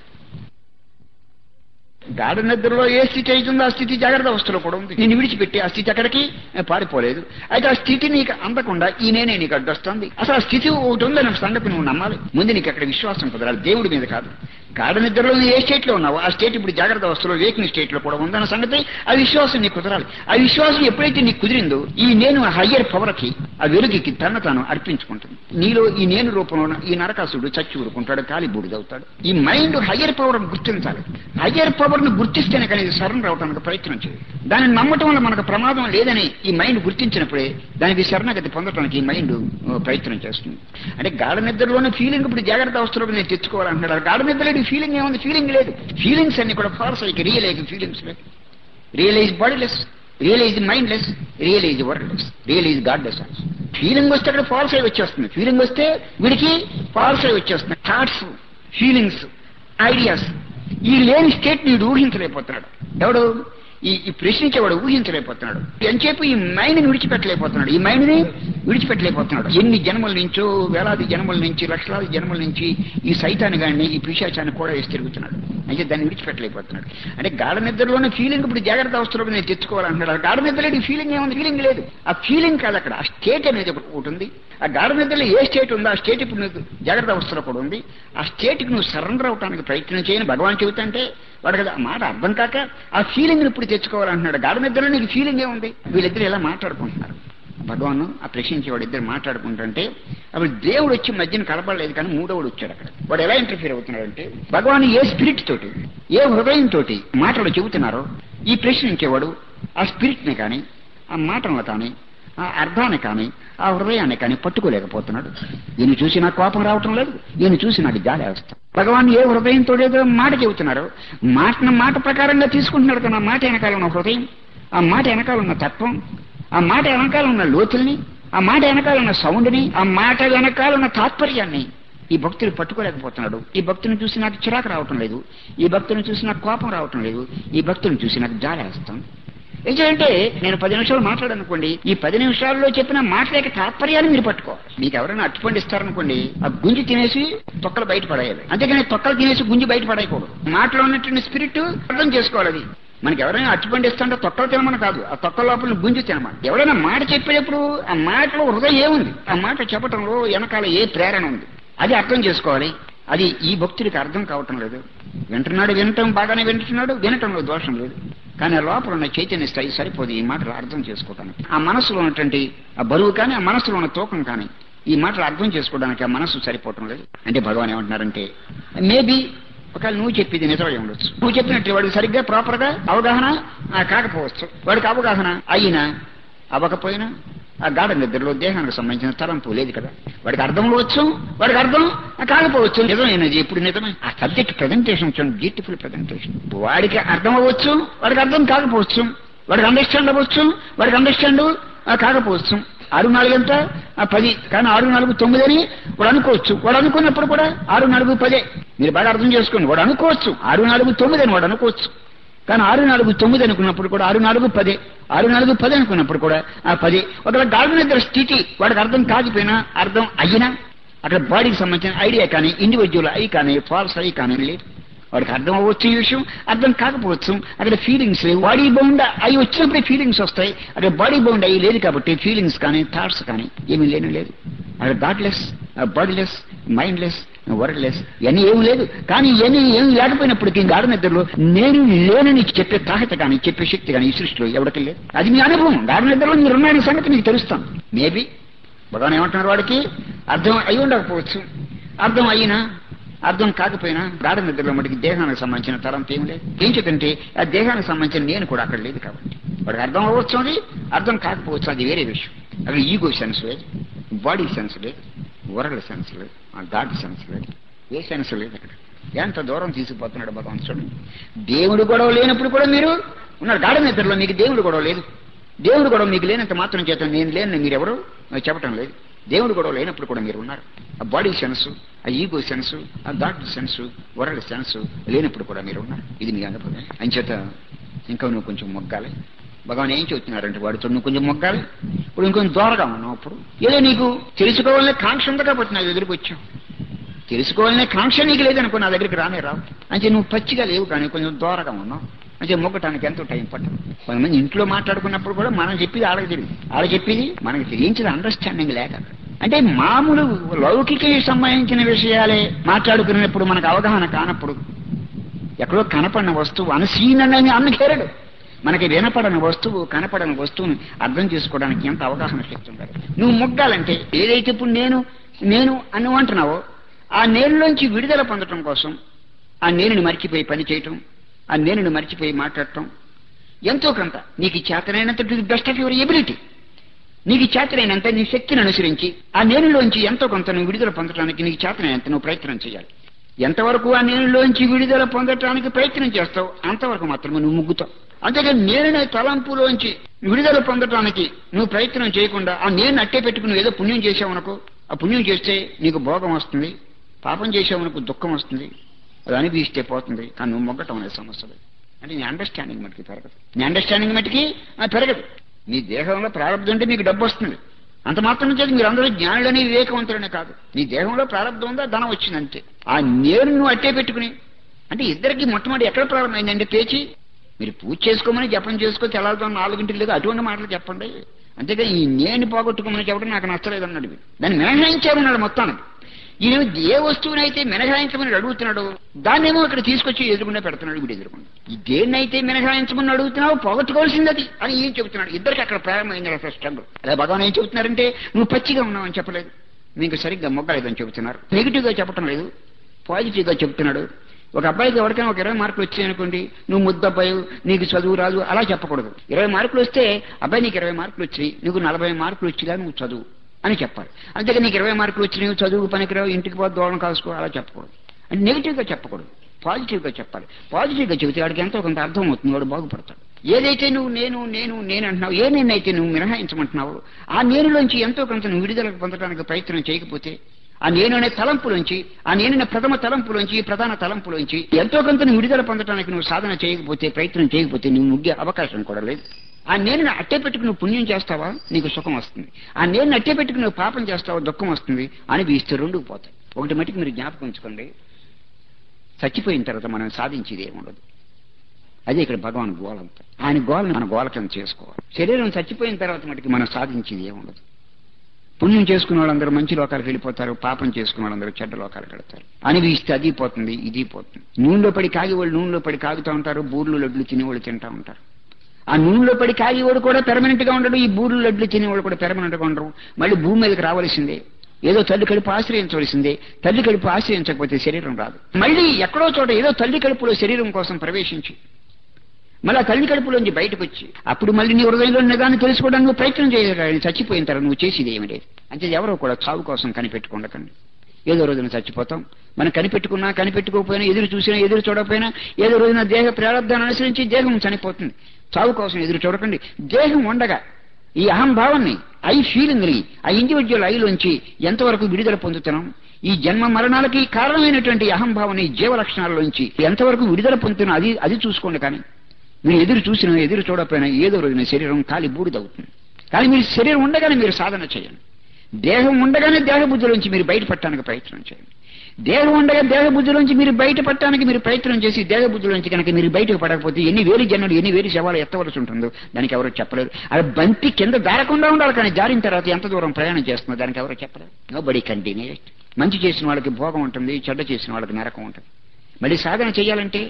గాఢ నిద్రలో ఏ స్థితి అవుతుందో ఆ స్థితి జాగ్రత్త అవస్థలో కూడా ఉంది నేను విడిచిపెట్టి ఆ స్థితి ఎక్కడికి పారిపోలేదు అయితే ఆ స్థితి నీకు అందకుండా ఈ నేనే నీకు అడ్డొస్తుంది అసలు ఆ స్థితి ఒకటి ఉందన్న సంగతి నువ్వు నమ్మాలి ముందు నీకు అక్కడ విశ్వాసం కుదరాలి దేవుడి మీద కాదు గాఢ నిద్రలో నువ్వు ఏ స్టేట్ లో ఉన్నావు ఆ స్టేట్ ఇప్పుడు జాగ్రత్త అవస్థలో వేకిన స్టేట్ లో కూడా ఉందన్న సంగతి ఆ విశ్వాసం నీకు కుదరాలి ఆ విశ్వాసం ఎప్పుడైతే నీకు కుదిరిందో ఈ నేను హయ్యర్ పవర్ కి ఆ వెలుగుకి తన తాను అర్పించుకుంటుంది నీలో ఈ నేను రూపంలో ఉన్న ఈ నరకాసుడు చచ్చి ఊరుకుంటాడు కాలి బూడిదవుతాడు ఈ మైండ్ హయ్యర్ పవర్ గుర్తించాలి హయ్యర్ పవర్ ను గుర్తిస్తేనే కానీ ఇది సరెండర్ అవడానికి ప్రయత్నం చేయాలి దానిని నమ్మటం వల్ల మనకు ప్రమాదం లేదని ఈ మైండ్ గుర్తించినప్పుడే దానికి శరణగతి పొందడానికి ఈ మైండ్ ప్రయత్నం చేస్తుంది అంటే గాఢ నిద్రలోనే ఫీలింగ్ ఇప్పుడు జాగ్రత్త అవసరం నేను తెచ్చుకోవాలంటున్నాడు గాఢ నిద్రలో ఫీలింగ్ ఏముంది ఫీలింగ్ లేదు ఫీలింగ్స్ అన్ని కూడా ఫాల్స్ అయ్యి రియలైజ్ ఫీలింగ్స్ లేదు realize bodiless realize mindless realize wordless realize godless feeling వస్తే అక్కడ ఫాల్స్ అయి వచ్చేస్తుంది ఫీలింగ్ వస్తే వీడికి ఫాల్స్ అయి వచ్చేస్తుంది థాట్స్ ఫీలింగ్స్ ఐడియాస్ ఈ లేని స్టేట్ నీడు ఊహించలేకపోతున్నాడు ఎవడు ఈ ఈ ప్రశ్నించేవాడు ఊహించలేకపోతున్నాడు ఎంతసేపు ఈ మైండ్ ని విడిచిపెట్టలేకపోతున్నాడు ఈ మైండ్ ని విడిచిపెట్టలేకపోతున్నాడు ఎన్ని జన్మల నుంచో వేలాది జన్మల నుంచి లక్షలాది జన్మల నుంచి ఈ సైతాన్ని గాని ఈ పిశాచాన్ని కూడా వేసి తిరుగుతున్నాడు అయితే దాన్ని విడిచిపెట్టలేకపోతున్నాడు అంటే గాఢ నిద్రలోనే ఫీలింగ్ ఇప్పుడు జాగ్రత్త అవసరం నేను తెచ్చుకోవాలంటున్నాడు గాఢ నిద్రలో ఈ ఫీలింగ్ ఏముంది ఫీలింగ్ లేదు ఆ ఫీలింగ్ కాదు అక్కడ ఆ స్టేట్ అనేది ఒకటి ఉంది ఆ గాఢ నిద్రలో ఏ స్టేట్ ఉందో ఆ స్టేట్ ఇప్పుడు నీకు జాగ్రత్త అవస్థలో కూడా ఉంది ఆ స్టేట్కి నువ్వు సరెండర్ అవడానికి ప్రయత్నం చేయని భగవాన్ చెబుతుంటే వాడు కదా ఆ మాట అర్థం కాక ఆ ఫీలింగ్ ఇప్పుడు తెచ్చుకోవాలంటున్నాడు గాఢ నిద్రలో నీకు ఫీలింగ్ ఏముంది వీళ్ళిద్దరు ఎలా మాట్లాడుకుంటున్నారు భగవాన్ ఆ ప్రశ్నించేవాడు ఇద్దరు మాట్లాడుకుంటుంటే అప్పుడు దేవుడు వచ్చి మధ్యన కలపడలేదు కానీ మూడోవాడు వచ్చాడు అక్కడ వాడు ఎలా ఇంటర్ఫీర్ అవుతున్నాడంటే భగవాన్ ఏ స్పిరిట్ తోటి ఏ హృదయం తోటి మాటలు చెబుతున్నారో ఈ ప్రశ్నించేవాడు ఆ స్పిరిట్ ని కానీ ఆ మాటలను కానీ ఆ అర్థాన్ని కానీ ఆ హృదయాన్ని కానీ పట్టుకోలేకపోతున్నాడు ఈయన చూసి నాకు కోపం రావటం లేదు ఈయన చూసి నాకు జాలి వేస్తాం భగవాన్ ఏ హృదయంతో ఏదో మాట చెబుతున్నారు మాటను మాట ప్రకారంగా తీసుకుంటున్నాడు కానీ ఆ మాట వెనకాల ఉన్న హృదయం ఆ మాట వెనకాల ఉన్న తత్వం ఆ మాట వెనకాల ఉన్న లోతుల్ని ఆ మాట వెనకాల ఉన్న సౌండ్ని ఆ మాట వెనకాల ఉన్న తాత్పర్యాన్ని ఈ భక్తులు పట్టుకోలేకపోతున్నాడు ఈ భక్తుని చూసి నాకు చిరాకు రావటం లేదు ఈ భక్తుని చూసి నాకు కోపం రావటం లేదు ఈ భక్తుని చూసి నాకు జాలేస్తాం ఏంటంటే నేను పది నిమిషాలు మాట్లాడనుకోండి ఈ పది నిమిషాల్లో చెప్పిన మాటల యొక్క తాత్పర్యాన్ని మీరు పట్టుకోవాలి మీకు ఎవరైనా అట్టుపండి ఇస్తారనుకోండి ఆ గుంజి తినేసి తొక్కలు బయట పడేయాలి అంతేగాని తొక్కలు తినేసి గుంజి బయట పడేయకూడదు మాటలో ఉన్నటువంటి స్పిరిట్ అర్థం చేసుకోవాలి అది మనకి ఎవరైనా అట్టుపండి ఇస్తుంటే తొక్కలు తినమని కాదు ఆ తొక్కల లోపల గుంజి తినమని ఎవరైనా మాట చెప్పేటప్పుడు ఆ మాటలో హృదయం ఏముంది ఆ మాట చెప్పటంలో వెనకాల ఏ ప్రేరణ ఉంది అది అర్థం చేసుకోవాలి అది ఈ భక్తుడికి అర్థం కావటం లేదు వింటున్నాడు వినటం బాగానే వింటున్నాడు వినటంలో దోషం లేదు కానీ ఆ లోపల ఉన్న చైతన్య స్థాయి సరిపోదు ఈ మాటలు అర్థం చేసుకోవడానికి ఆ మనసులో ఉన్నటువంటి ఆ బరువు కానీ ఆ మనసులో ఉన్న తూకం కానీ ఈ మాటలు అర్థం చేసుకోవడానికి ఆ మనసు సరిపోవటం లేదు అంటే భగవాన్ ఏమంటున్నారంటే మేబీ ఒకవేళ నువ్వు చెప్పేది నిజమై ఉండొచ్చు నువ్వు చెప్పినట్టు వాడికి సరిగ్గా ప్రాపర్ గా అవగాహన ఆ, కాకపోవచ్చు వాడికి అవగాహన అయినా అవ్వకపోయినా ఆ గాఢ నిద్రలో దేహానికి సంబంధించిన తలంపు లేదు కదా వాడికి అర్థం వచ్చు వాడికి అర్థం కాకపోవచ్చు నిజమైనది ఎప్పుడు నిజమే ఆ సబ్జెక్ట్ ప్రజెంటేషన్ చూడండి బ్యూటిఫుల్ ప్రజెంటేషన్ వాడికి అర్థం అవ్వచ్చు వాడికి అర్థం కాకపోవచ్చు వాడికి అండర్స్టాండ్ అవ్వచ్చు వాడికి అండర్స్టాండ్ కాకపోవచ్చు ఆరు నాలుగు ఎంత ఆ, పది కానీ ఆరు నాలుగు తొమ్మిది అని వాడు అనుకోవచ్చు వాడు అనుకున్నప్పుడు కూడా ఆరు నాలుగు పదే మీరు బాగా అర్థం చేసుకోండి వాడు అనుకోవచ్చు ఆరు నాలుగు తొమ్మిది అని వాడు అనుకోవచ్చు కానీ ఆరు నాలుగు తొమ్మిది అనుకున్నప్పుడు కూడా ఆరు నాలుగు పదే ఆరు నాలుగు పది అనుకున్నప్పుడు కూడా ఆ పది ఒకవేళ గాఢ నిద్ర స్థితి వాడికి అర్థం కాకపోయినా అర్థం అయినా అక్కడ బాడీకి సంబంధించిన ఐడియా కానీ ఇండివిజువల్ అయి కానీ ఫాల్స్ అయి కానీ లేదు వాడికి అర్థం అవ్వచ్చు ఈ విషయం అర్థం కాకపోవచ్చు అక్కడ ఫీలింగ్స్ లేవు బాడీ బౌండ్ అవి వచ్చినప్పుడే ఫీలింగ్స్ వస్తాయి అక్కడ బాడీ బౌండ్ అవి లేదు కాబట్టి ఫీలింగ్స్ కానీ థాట్స్ కానీ ఏమీ లేని లేదు అక్కడ గాడ్లెస్ బాడీలెస్ మైండ్లెస్ వర్డ్లెస్ ఇవన్నీ ఏమి లేదు కానీ ఇవన్నీ ఏమి లేకపోయినప్పటికీ గాఢ నిద్రలో నేను లేనని చెప్పే తాహత కానీ చెప్పే శక్తి కానీ ఈ సృష్టిలో ఎవరికి లేదు అది మీ అనుభవం గాఢ నిద్రలో మీరు ఉన్నాయని సంగతి మీకు తెలుస్తాం మేబీ భగవాన్ ఏమంటున్నారు వాడికి అర్థం అయి ఉండకపోవచ్చు అర్థం అయినా అర్థం కాకపోయినా గాఢ నిద్రలో మటుకి దేహానికి సంబంధించిన తలంపు ఏం లేదు ఏం చెప్పంటే ఆ దేహానికి సంబంధించిన నేను కూడా అక్కడ లేదు కాబట్టి వాడికి అర్థం అవ్వచ్చు అది అర్థం కాకపోవచ్చు అది వేరే విషయం అక్కడ ఈగో సెన్స్ లేదు బాడీ సెన్స్ లేదు వరల్డ్ సెన్స్ లేదు ఆ గాడ్ సెన్స్ లేదు ఏ సెన్స్ లేదు అక్కడ ఎంత దూరం తీసుకుపోతున్నాడు భగవంతుడు దేవుడు గొడవ లేనప్పుడు కూడా మీరు ఉన్నారు గాఢ నిద్రలో మీకు దేవుడు గొడవ లేదు దేవుడు గొడవ మీకు లేనంత మాత్రం చేత నేను లేని మీరెవరు నాకు చెప్పటం లేదు దేవుడు గొడవ లేనప్పుడు కూడా మీరు ఉన్నారు ఆ బాడీ సెన్స్ ఆ ఈగో సెన్స్ ఆ గాడ్ సెన్స్ వరల్డ్ సెన్స్ లేనప్పుడు కూడా మీరు ఉన్నారు ఇది మీ అనుభవం అంచేత ఇంకా నువ్వు కొంచెం మొగ్గాలి భగవాన్ ఏం చెబుతున్నారంటే వాడితో నువ్వు కొంచెం మొగ్గాలి ఇప్పుడు ఇంకొంచెం దూరగా ఉన్నావు అప్పుడు ఏదో నీకు తెలుసుకోవాలనే కాంక్ష ఉంది కాబట్టి నా దగ్గరికి వచ్చావు తెలుసుకోవాలనే కాంక్ష నీకు లేదనుకో నా దగ్గరికి రానే రావు అంటే నువ్వు పచ్చిగా లేవు కానీ కొంచెం దూరగా ఉన్నావు అంటే మొగ్గటానికి ఎంతో టైం పట్టదు కొంతమంది ఇంట్లో మాట్లాడుకున్నప్పుడు కూడా మనం చెప్పేది ఆడకి తెలియదు ఆడ చెప్పేది మనకి తెలియించిన అండర్స్టాండింగ్ లేక అంటే మామూలు లౌకిక సంబంధించిన విషయాలే మాట్లాడుకునేప్పుడు మనకు అవగాహన కానప్పుడు ఎక్కడో కనపడిన వస్తువు అనసీనని అన్నకేరడు మనకి వినపడని వస్తువు కనపడని వస్తువుని అర్థం చేసుకోవడానికి ఎంత అవగాహన శక్తి ఉండాలి నువ్వు మొగ్గాలంటే ఏదైతే ఇప్పుడు నేను నేను అని అంటున్నావో ఆ నేనులోంచి విడుదల పొందటం కోసం ఆ నేనుని మర్చిపోయి పని చేయటం ఆ నేనుని మర్చిపోయి మాట్లాడటం ఎంతో కొంత నీకు చేతనైనంత బెస్ట్ ఆఫ్ యువర్ ఎబిలిటీ నీకు చేతనైనంత నీ శక్తిని అనుసరించి ఆ నేనులోంచి ఎంతో కొంత నువ్వు విడుదల పొందడానికి నీకు చేతనైనంత నువ్వు ప్రయత్నం చేయాలి ఎంతవరకు ఆ నేనులోంచి విడుదల పొందటానికి ప్రయత్నం చేస్తావు అంతవరకు మాత్రమే నువ్వు ముగ్గుతావు అంతేకాని నేనే తలంపులోంచి విడుదల పొందటానికి నువ్వు ప్రయత్నం చేయకుండా ఆ నేను అట్టే పెట్టుకుని నువ్వు ఏదో పుణ్యం చేసావనుకో ఆ పుణ్యం చేస్తే నీకు భోగం వస్తుంది పాపం చేసావనుకో దుఃఖం వస్తుంది అది అనిపిస్తే పోతుంది కానీ నువ్వు మొగ్గటం అనేది సమస్య లేదు అంటే నీ అండర్స్టాండింగ్ మటుకి పెరగదు నీ అండర్స్టాండింగ్ మటుకి ఆ, పెరగదు నీ దేహంలో ప్రారంభం అంటే మీకు డబ్బు వస్తుంది అంత మాత్రం చేతి మీరు అందరూ జ్ఞానులని వివేకవంతులనే కాదు నీ దేహంలో ప్రారంభం ఉందా ధనం వచ్చింది అంతే ఆ నేను నువ్వు అట్టే పెట్టుకుని అంటే ఇద్దరికి మొట్టమొదటి ఎక్కడ ప్రారంభమైందంటే పేచి మీరు పూజ చేసుకోమని జపం చేసుకో తెల్లారుతో నాలుగింటికి లేదు అటువంటి మాటలు చెప్పండి అంతేగా ఈ నేను పోగొట్టుకోమని చెప్పడం నాకు నచ్చలేదు అన్నాడు వీడు. దాన్ని మినహాయించామన్నాడు మొత్తానికి ఈయన ఏ వస్తువునైతే మినహాయించమని అడుగుతున్నాడో దాన్నేమో ఇక్కడ తీసుకొచ్చి ఎదురుకుండా పెడుతున్నాడు వీడు ఎదురుకుండా ఈ దేన్నైతే మినహాయించమని అడుగుతున్నావు పోగొట్టుకోవాల్సింది అది అని ఏం చెబుతున్నాడు ఇద్దరికి అక్కడ ప్రారంభమైంది అసలు స్ట్రగుల్ అదే భగవాన్ ఏం చెబుతున్నారంటే నువ్వు పచ్చిగా ఉన్నావు అని చెప్పలేదు మీకు సరిగ్గా మొగ్గలేదని చెబుతున్నారు నెగిటివ్ గా చెప్పడం లేదు పాజిటివ్ గా చెప్తున్నాడు ఒక అబ్బాయికి ఎవరికైనా ఒక ఇరవై మార్కులు వచ్చాయి అనుకోండి నువ్వు ముద్దబ్బాయి నీకు చదువు రాదు అలా చెప్పకూడదు ఇరవై మార్కులు వస్తే అబ్బాయి నీకు ఇరవై మార్కులు వచ్చినాయి నీకు నలభై మార్కులు వచ్చిలా నువ్వు చదువు అని చెప్పాలి అంతేగా నీకు ఇరవై మార్కులు వచ్చినాయి చదువు పనికిరావు ఇంటికి పోతే దూరం కాసుకో అలా చెప్పకూడదు అంటే నెగిటివ్ గా చెప్పకూడదు పాజిటివ్ గా చెప్పాలి పాజిటివ్ గా చెబితే వాడికి ఎంతో కొంత అర్థం అవుతుంది వాడు బాగుపడతాడు ఏదైతే నువ్వు నేను నేను నేను అంటున్నావు ఏ నేనైతే నువ్వు మినహాయించమంటున్నావు ఆ నేనులోంచి ఎంతో కొంత నువ్వు విడుదల పొందడానికి ప్రయత్నం చేయకపోతే ఆ నేను అనే తలంపులోంచి ఆ నేననే ప్రథమ తలంపులోంచి ప్రధాన తలంపులోంచి ఎంతో కొంత నువ్వు విడుదల పొందడానికి నువ్వు సాధన చేయకపోతే ప్రయత్నం చేయకపోతే నువ్వు ముగ్గే అవకాశం కూడా లేదు ఆ నేను అట్టే పెట్టుకుని నువ్వు పుణ్యం చేస్తావా నీకు సుఖం వస్తుంది ఆ నేను అట్టే పెట్టుకుని నువ్వు పాపం చేస్తావా దుఃఖం వస్తుంది అని ఇస్తే రెండు పోతాయి ఒకటి మటుకు మీరు జ్ఞాపకం ఉంచుకోండి చచ్చిపోయిన తర్వాత మనం సాధించేది ఏముండదు అదే ఇక్కడ భగవాన్ గోలంతా ఆయన గోలను మన గోల కింద చేసుకోవాలి శరీరం చచ్చిపోయిన తర్వాత మటుకు మనం సాధించేది ఏముండదు పుణ్యం చేసుకున్న వాళ్ళందరూ మంచి లోకాలకు వెళ్ళిపోతారు పాపం చేసుకున్న వాళ్ళందరూ చెడ్డ లోకాలకు వెళ్తారు అనిపిస్తే అది పోతుంది ఇది పోతుంది నూనెలో పడి కాగి వాళ్ళు నూనెలో పడి కాగుతూ ఉంటారు బూర్లు లడ్లు తినేవాళ్ళు తింటా ఉంటారు ఆ నూనెలో పడి కాగేవాడు కూడా పెర్మనెంట్ గా ఉండడు ఈ బూర్లు లడ్లు తినేవాడు కూడా పెర్మనెంట్ గా ఉండరు మళ్ళీ భూమి మీదకి రావాల్సిందే ఏదో తల్లి కడుపు ఆశ్రయించవలసిందే తల్లి కడుపు ఆశ్రయించకపోతే శరీరం రాదు మళ్ళీ ఎక్కడో చోట ఏదో తల్లి కడుపులో శరీరం కోసం ప్రవేశించి మళ్ళీ ఆ తల్లి కడుపులోంచి బయటకు వచ్చి అప్పుడు మళ్ళీ నీ హృదయంలో నిజాన్ని తెలుసుకోవడానికి నువ్వు ప్రయత్నం చేయగలి చచ్చిపోయిన తర్వాత నువ్వు చేసేది ఏమి లేదు అంటే ఎవరో కూడా చావు కోసం కనిపెట్టుకుండకండి ఏదో రోజున చచ్చిపోతాం మనం కనిపెట్టుకున్నా కనిపెట్టుకోకపోయినా ఎదురు చూసినా ఎదురు చూడకపోయినా ఏదో రోజున దేహ ప్రారంధాన్ని అనుసరించి దేహం చనిపోతుంది చావు కోసం ఎదురు చూడకండి దేహం ఉండగా ఈ అహంభావాన్ని ఐ ఫీలింగ్ ని ఆ ఇండివిజువల్ ఐలోంచి ఎంతవరకు విడుదల పొందుతున్నాం ఈ జన్మ మరణాలకి కారణమైనటువంటి అహంభావం ఈ జీవ లక్షణాల్లోంచి ఎంతవరకు విడుదల పొందుతున్నా అది అది చూసుకోండి కానీ మీరు ఎదురు చూసినా ఎదురు చూడకపోయినా ఏదో రోజున శరీరం కాలి బూడిదవుతుంది కానీ మీరు శరీరం ఉండగానే మీరు సాధన చేయండి దేహం ఉండగానే దేహ బుద్ధిలోంచి మీరు బయటపడటానికి ప్రయత్నం చేయండి దేహం ఉండగా దేహ బుద్ధిలోంచి మీరు బయటపడటానికి మీరు ప్రయత్నం చేసి దేహ బుద్ధిలోంచి కనుక మీరు బయటకు పడకపోతే ఎన్ని వేలు జన్మలు ఎన్ని వేలు శవాలు ఎత్తవలసి ఉంటుందో దానికి ఎవరు చెప్పలేరు అది బంతి కింద దారకుండా ఉండాలి కానీ జారిన తర్వాత ఎంత దూరం ప్రయాణం చేస్తుందో దానికి ఎవరు చెప్పలేరు నో బడీ కంటిన్యూ మంచి చేసిన వాళ్ళకి భోగం ఉంటుంది చెడ్డ చేసిన వాళ్ళకి నరకం ఉంటుంది మళ్ళీ సాధన చేయాలంటే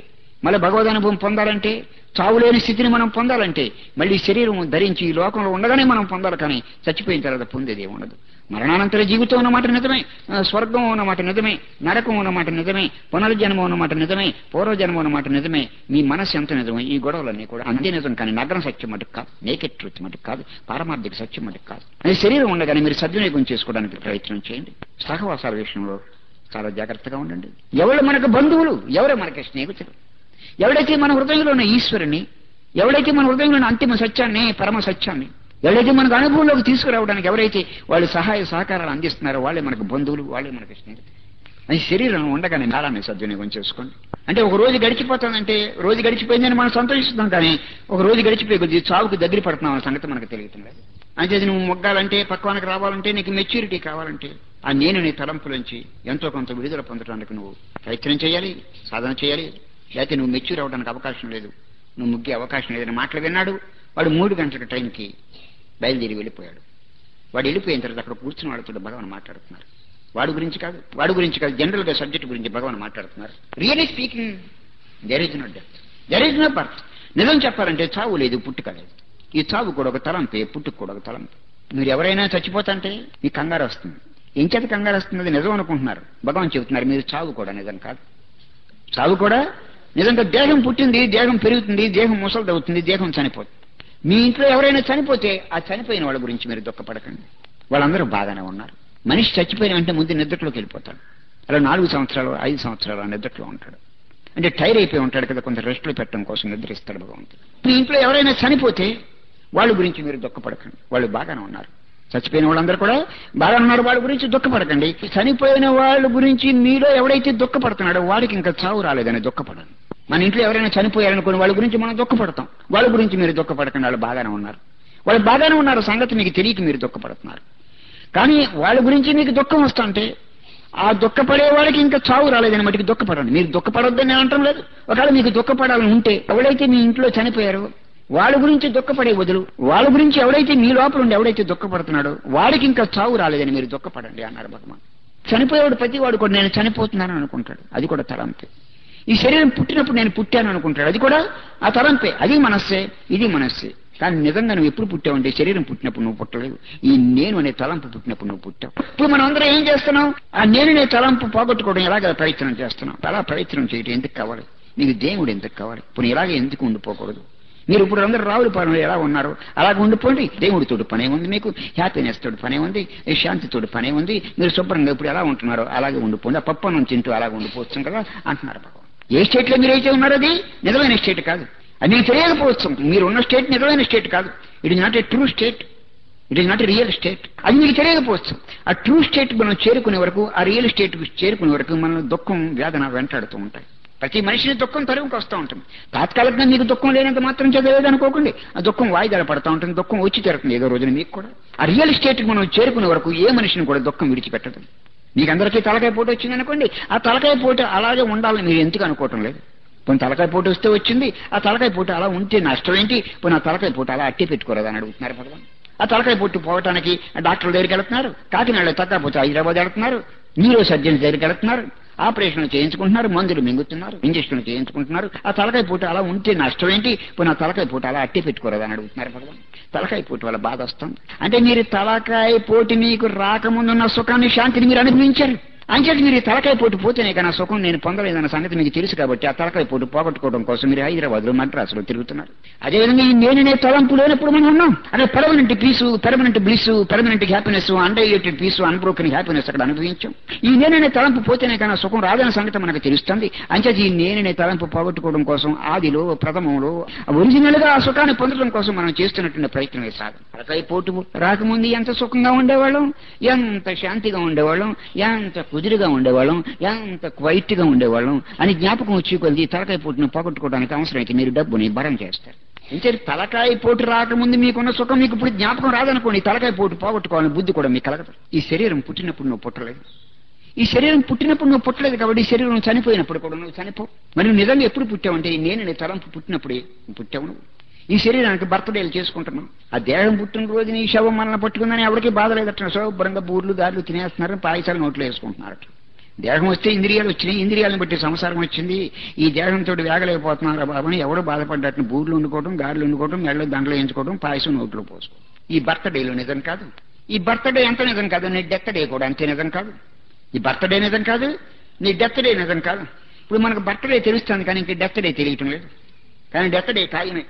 మళ్ళీ భగవద్ అనుభవం పొందాలంటే చావు లేని స్థితిని మనం పొందాలంటే మళ్ళీ శరీరం ధరించి ఈ లోకంలో ఉండగానే మనం పొందాలి కానీ చచ్చిపోయిన తర్వాత పొందేది ఉండదు మరణానంతర జీవితం ఉన్నమాట నిజమే ఆ, స్వర్గం ఉన్నమాట నిజమే నరకం ఉన్నమాట నిజమే పునర్జన్మ ఉన్నమాట నిజమే పూర్వజన్మ ఉన్నమాట నిజమే మీ మనసు ఎంత నిజమే ఈ గొడవలన్నీ కూడా అంతే నిజం కానీ నగరం సత్యం మటుకు కాదు నేకెడ్ ట్రూత్ మటుకు కాదు పారమార్థిక సత్యం మటుకు కాదు అది శరీరం ఉండగానే మీరు సద్వినియోగం చేసుకోవడానికి ప్రయత్నం చేయండి సహవాసాల విషయంలో చాలా జాగ్రత్తగా ఉండండి ఎవరు మనకు బంధువులు ఎవరు మనకి స్నేహితులు ఎవడైతే మన హృదయంలో ఉన్న ఈశ్వరుని ఎవడైతే మన హృదయంలో ఉన్న అంతిమ సత్యాన్ని పరమ సత్యాన్ని ఎవరైతే మనకు అనుభవంలోకి తీసుకురావడానికి ఎవరైతే వాళ్ళు సహాయ సహకారాలు అందిస్తున్నారో వాళ్ళే మనకు బంధువులు వాళ్ళే మనకు స్నేహితులు అది శరీరం ఉండగానే కాలాన్ని సద్వినియోగం చేసుకోండి అంటే ఒక రోజు గడిచిపోతుందంటే రోజు గడిచిపోయిందని మనం సంతోషిస్తాం కానీ ఒక రోజు గడిచిపోయి కొద్ది చావుకు దగ్గర పడుతున్నాం అన్న సంగతి మనకు తెలియటం లేదు అంటే నువ్వు మొగ్గాలంటే పక్వానికి రావాలంటే నీకు మెచ్యూరిటీ కావాలంటే ఆ నేను నీ తలంపులోంచి ఎంతో కొంత విడుదల పొందడానికి నువ్వు ప్రయత్నం చేయాలి సాధన చేయాలి లేకపోతే నువ్వు మెచ్యూర్ అవ్వడానికి అవకాశం లేదు నువ్వు ముగ్గే అవకాశం లేదని మాటలు విన్నాడు వాడు మూడు గంటల టైంకి బయలుదేరి వెళ్ళిపోయాడు వాడు వెళ్ళిపోయిన తర్వాత అక్కడ కూర్చుని వాడుతూ భగవాన్ మాట్లాడుతున్నారు వాడి గురించి కాదు వాడి గురించి కాదు జనరల్ గా సబ్జెక్ట్ గురించి భగవాన్ మాట్లాడుతున్నారు really speaking there is no death there is no birth నిజం చెప్పాలంటే చావు లేదు పుట్టుక లేదు ఈ చావు కూడా ఒక తలంపే పుట్టుక కూడా ఒక తలంపే మీరు ఎవరైనా చచ్చిపోతాంటే మీ కంగారు వస్తుంది ఇంకేత కంగారు వస్తుంది అది నిజం అనుకుంటున్నారు భగవాన్ చెబుతున్నారు మీరు చావు కూడా నిజం కాదు చావు కూడా నిజంగా దేహం పుట్టింది దేహం పెరుగుతుంది దేహం ముసలిదవుతుంది దేహం చనిపోతుంది మీ ఇంట్లో ఎవరైనా చనిపోతే ఆ చనిపోయిన వాళ్ళ గురించి మీరు దుఃఖపడకండి వాళ్ళందరూ బాగానే ఉన్నారు మనిషి చచ్చిపోయిన వెంటనే ముందు నిద్రలోకి వెళ్ళిపోతాడు అలా నాలుగు సంవత్సరాలు ఐదు సంవత్సరాలు ఆ నిద్రలో ఉంటాడు అంటే టైర్ అయిపోయి ఉంటాడు కదా కొంత రెస్ట్లో పెట్టడం కోసం నిద్రిస్తాడు భగవంతుడు మీ ఇంట్లో ఎవరైనా చనిపోతే వాళ్ళ గురించి మీరు దుఃఖపడకండి వాళ్ళు బాగానే ఉన్నారు చచ్చిపోయిన వాళ్ళందరూ కూడా బాగా ఉన్నారు వాళ్ళ గురించి దుఃఖపడకండి చనిపోయిన వాళ్ళ గురించి మీలో ఎవడైతే దుఃఖపడుతున్నాడో వాడికి ఇంకా చావు రాలేదని దుఃఖపడండి మన ఇంట్లో ఎవరైనా చనిపోయారనుకోని వాళ్ళ గురించి మనం దుఃఖపడతాం వాళ్ళ గురించి మీరు దుఃఖపడకండి వాళ్ళు బాగానే ఉన్నారు వాళ్ళు బాగానే ఉన్నారు సంగతి మీకు తెలియక మీరు దుఃఖపడుతున్నారు కానీ వాళ్ళ గురించి మీకు దుఃఖం వస్తుంటే ఆ దుఃఖపడే వాళ్ళకి ఇంకా చావు రాలేదని మటుకు దుఃఖపడండి మీరు దుఃఖపడొద్దని నేను అంటం లేదు ఒకవేళ మీకు దుఃఖపడాలని ఉంటే ఎవడైతే మీ ఇంట్లో చనిపోయారో వాళ్ళ గురించి దుఃఖపడే వదులు వాళ్ళ గురించి ఎవడైతే మీ లోపల ఉండి ఎవడైతే దుఃఖపడుతున్నాడో వాడికి ఇంకా చావు రాలేదని మీరు దుఃఖపడండి అన్నారు భగవాన్ చనిపోయేవాడు ప్రతి వాడు కూడా నేను చనిపోతున్నాను అనుకుంటాడు అది కూడా తలంపే ఈ శరీరం పుట్టినప్పుడు నేను పుట్టాను అనుకుంటాడు అది కూడా ఆ తలంపే అది మనస్సే ఇది మనస్సే కానీ నిజంగా నువ్వు ఎప్పుడు పుట్టావంటే శరీరం పుట్టినప్పుడు నువ్వు పుట్టలేదు ఈ నేను అనే తలంపు పుట్టినప్పుడు నువ్వు పుట్టావు ఇప్పుడు మనం అందరం ఏం చేస్తున్నాం ఆ నేను అనే తలంపు పోగొట్టుకోవడం ఎలాగ ప్రయత్నం చేస్తున్నాం అలా ప్రయత్నం చేయడం ఎందుకు కావాలి నీకు దేవుడు ఎందుకు కావాలి ఇప్పుడు ఇలాగే ఎందుకు ఉండిపోకూడదు మీరు ఇప్పుడు అందరూ రావుల పాలనలో ఎలా ఉన్నారు అలాగ ఉండిపోండి దేవుడితోటి పనే ఉంది మీకు హ్యాపీనెస్ తోటి పనే ఉంది శాంతితోటి పనే ఉంది మీరు శుభ్రంగా ఇప్పుడు ఎలా ఉంటున్నారో అలాగే ఉండిపోండి ఆ పప్పు అన్నం తింటూ అలాగే ఉండిపోవచ్చు కదా అంటున్నారు భగవాన్ ఏ స్టేట్ లో మీరైతే ఉన్నారో అది నిజమైన స్టేట్ కాదు అది మీకు తెలియకపోవచ్చు మీరు ఉన్న స్టేట్ నిజమైన స్టేట్ కాదు it is not a true state it is not a real state అది మీకు తెలియకపోవచ్చు ఆ ట్రూ స్టేట్ మనం చేరుకునే వరకు ఆ రియల్ స్టేట్ చేరుకునే వరకు మన దుఃఖం వేదన వెంటాడుతూ ఉంటాయి ప్రతి మనిషిని దుఃఖం తరువుకు వస్తూ ఉంటుంది తాత్కాలికంగా మీకు దుఃఖం లేనంత మాత్రం చదివేది అనుకోకండి ఆ దుఃఖం వాయిదాలు పడతా ఉంటుంది దుఃఖం వచ్చి తీరుతుంది ఏదో రోజున మీకు కూడా ఆ రియల్ స్టేట్ మనం చేరుకునే వరకు ఏ మనిషిని కూడా దుఃఖం విడిచిపెట్టదు మీకు అందరికీ తలకాయ పోటు వచ్చింది అనుకోండి ఆ తలకాయ పోటు అలాగే ఉండాలని మీరు ఎందుకు అనుకోవటం లేదు పోనీ తలకాయ పోటు వస్తే వచ్చింది ఆ తలకాయ పోటు అలా ఉంటే నష్టం ఏంటి పోనీ ఆ తలకాయ పోటు అలా అట్టి పెట్టుకోరదని అడుగుతున్నారు భగవాన్ ఆ తలకాయ పొట్టు పోవటానికి డాక్టర్ దగ్గరికి వెళ్తున్నారు కాకినాడలో తగ్గపోతే హైదరాబాద్ వెళ్తున్నారు న్యూరో సర్జన్ దగ్గరికి వెళ్తున్నారు ఆపరేషన్లు చేయించుకుంటున్నారు మందులు మింగుతున్నారు ఇంజక్షన్లు చేయించుకుంటున్నారు ఆ తలకాయ పూట అలా ఉంటే నష్టం ఏంటి పోనీ ఆ తలకాయ పూట అలా అట్టి పెట్టుకోరదని అడుగుతున్నారు భగవాన్ తలకాయ పూట వల్ల బాధ వస్తుంది అంటే మీరు తలకాయ పోటీ మీకు రాకముందున్న సుఖాన్ని శాంతిని మీరు అనుభవించారు అంచేది మీరు ఈ తలకాయ పోటు పోతేనే కానీ ఆ సుఖం నేను పొందలేదన్న సంగతి మీకు తెలుసు కాబట్టి ఆ తలకాయ పోటు పోగొట్టుకోవడం కోసం మీరు హైదరాబాద్ లో మద్రాసులో తిరుగుతున్నారు అదేవిధంగా ఈ నేనే తలంపు లేనప్పుడు మనం ఉన్నాం అదే permanent peace permanent bliss permanent happiness undiluted peace unbroken happiness అక్కడ అనుభవించాం ఈ నేననే తలంపు పోతేనే కానీ ఆ సుఖం రాదన్న సంగతి మనకు తెలుస్తుంది అంచేది ఈ నేననే తలంపు పోగొట్టుకోవడం కోసం ఆదిలో ప్రథమంలో ఒరిజినల్ గా ఆ సుఖాన్ని పొందడం కోసం మనం చేస్తున్నటువంటి ప్రయత్నమే సాధన తలకాయ పోటు రాకముందు ఎంత సుఖంగా ఉండేవాళ్ళం ఎంత శాంతిగా ఉండేవాళ్ళం ఎంత కుదురుగా ఉండేవాళ్ళం ఎంత క్వైట్ గా ఉండేవాళ్ళం అని జ్ఞాపకం వచ్చి కొద్ది తలకాయ పోటును పోగొట్టుకోవడానికి అవసరమైతే మీరు డబ్బుని భరం చేస్తారు అంటే తలకాయ పోటు రాకముందు మీకున్న సుఖం మీకు ఇప్పుడు జ్ఞాపకం రాదనుకోండి తలకాయ పోటు పోగొట్టుకోవాలని బుద్ధి కూడా మీకు కలగదు ఈ శరీరం పుట్టినప్పుడు నువ్వు పుట్టలేదు ఈ శరీరం పుట్టినప్పుడు నువ్వు పుట్టలేదు కాబట్టి ఈ శరీరం చనిపోయినప్పుడు కూడా నువ్వు చనిపో మరి నువ్వు నిజంగా ఎప్పుడు పుట్టావంటే ఈ నేను నీ తలంపు పుట్టినప్పుడే నువ్వు పుట్టావు నువ్వు ఈ శరీరానికి బర్త్డేలు చేసుకుంటున్నాం ఆ దేహం పుట్టినరోజు నీ శవం మనల్ని పట్టుకుందని ఎవరికి బాధ లేదట శుభ్రంగా బూర్లు దారులు తినేస్తున్నారు పాయసాలు నోట్లో వేసుకుంటున్నారు దేహం వస్తే ఇంద్రియాలు వచ్చినాయి ఇంద్రియాలను బట్టి సంసారం వచ్చింది ఈ దేహంతో వేగలేకపోతున్నారు బాబు అని ఎవడో బాధపడ్డట్టు బూర్లు వండుకోవడం గారెలు వండుకోవడం మెడలో దండలు వేయించుకోవడం పాయసం నోట్లో పోసుకోవడం ఈ బర్త్డేలో నిజం కాదు ఈ బర్త్డే ఎంత నిజం కాదు నీ డెత్ డే కూడా అంతే నిజం కాదు ఈ బర్త్డే నిజం కాదు నీ డెత్ డే నిజం కాదు ఇప్పుడు మనకు బర్త్డే తెలుస్తుంది కానీ ఇంక డెత్ డే తెలియటం లేదు కానీ డెత్ డే ఖాయమే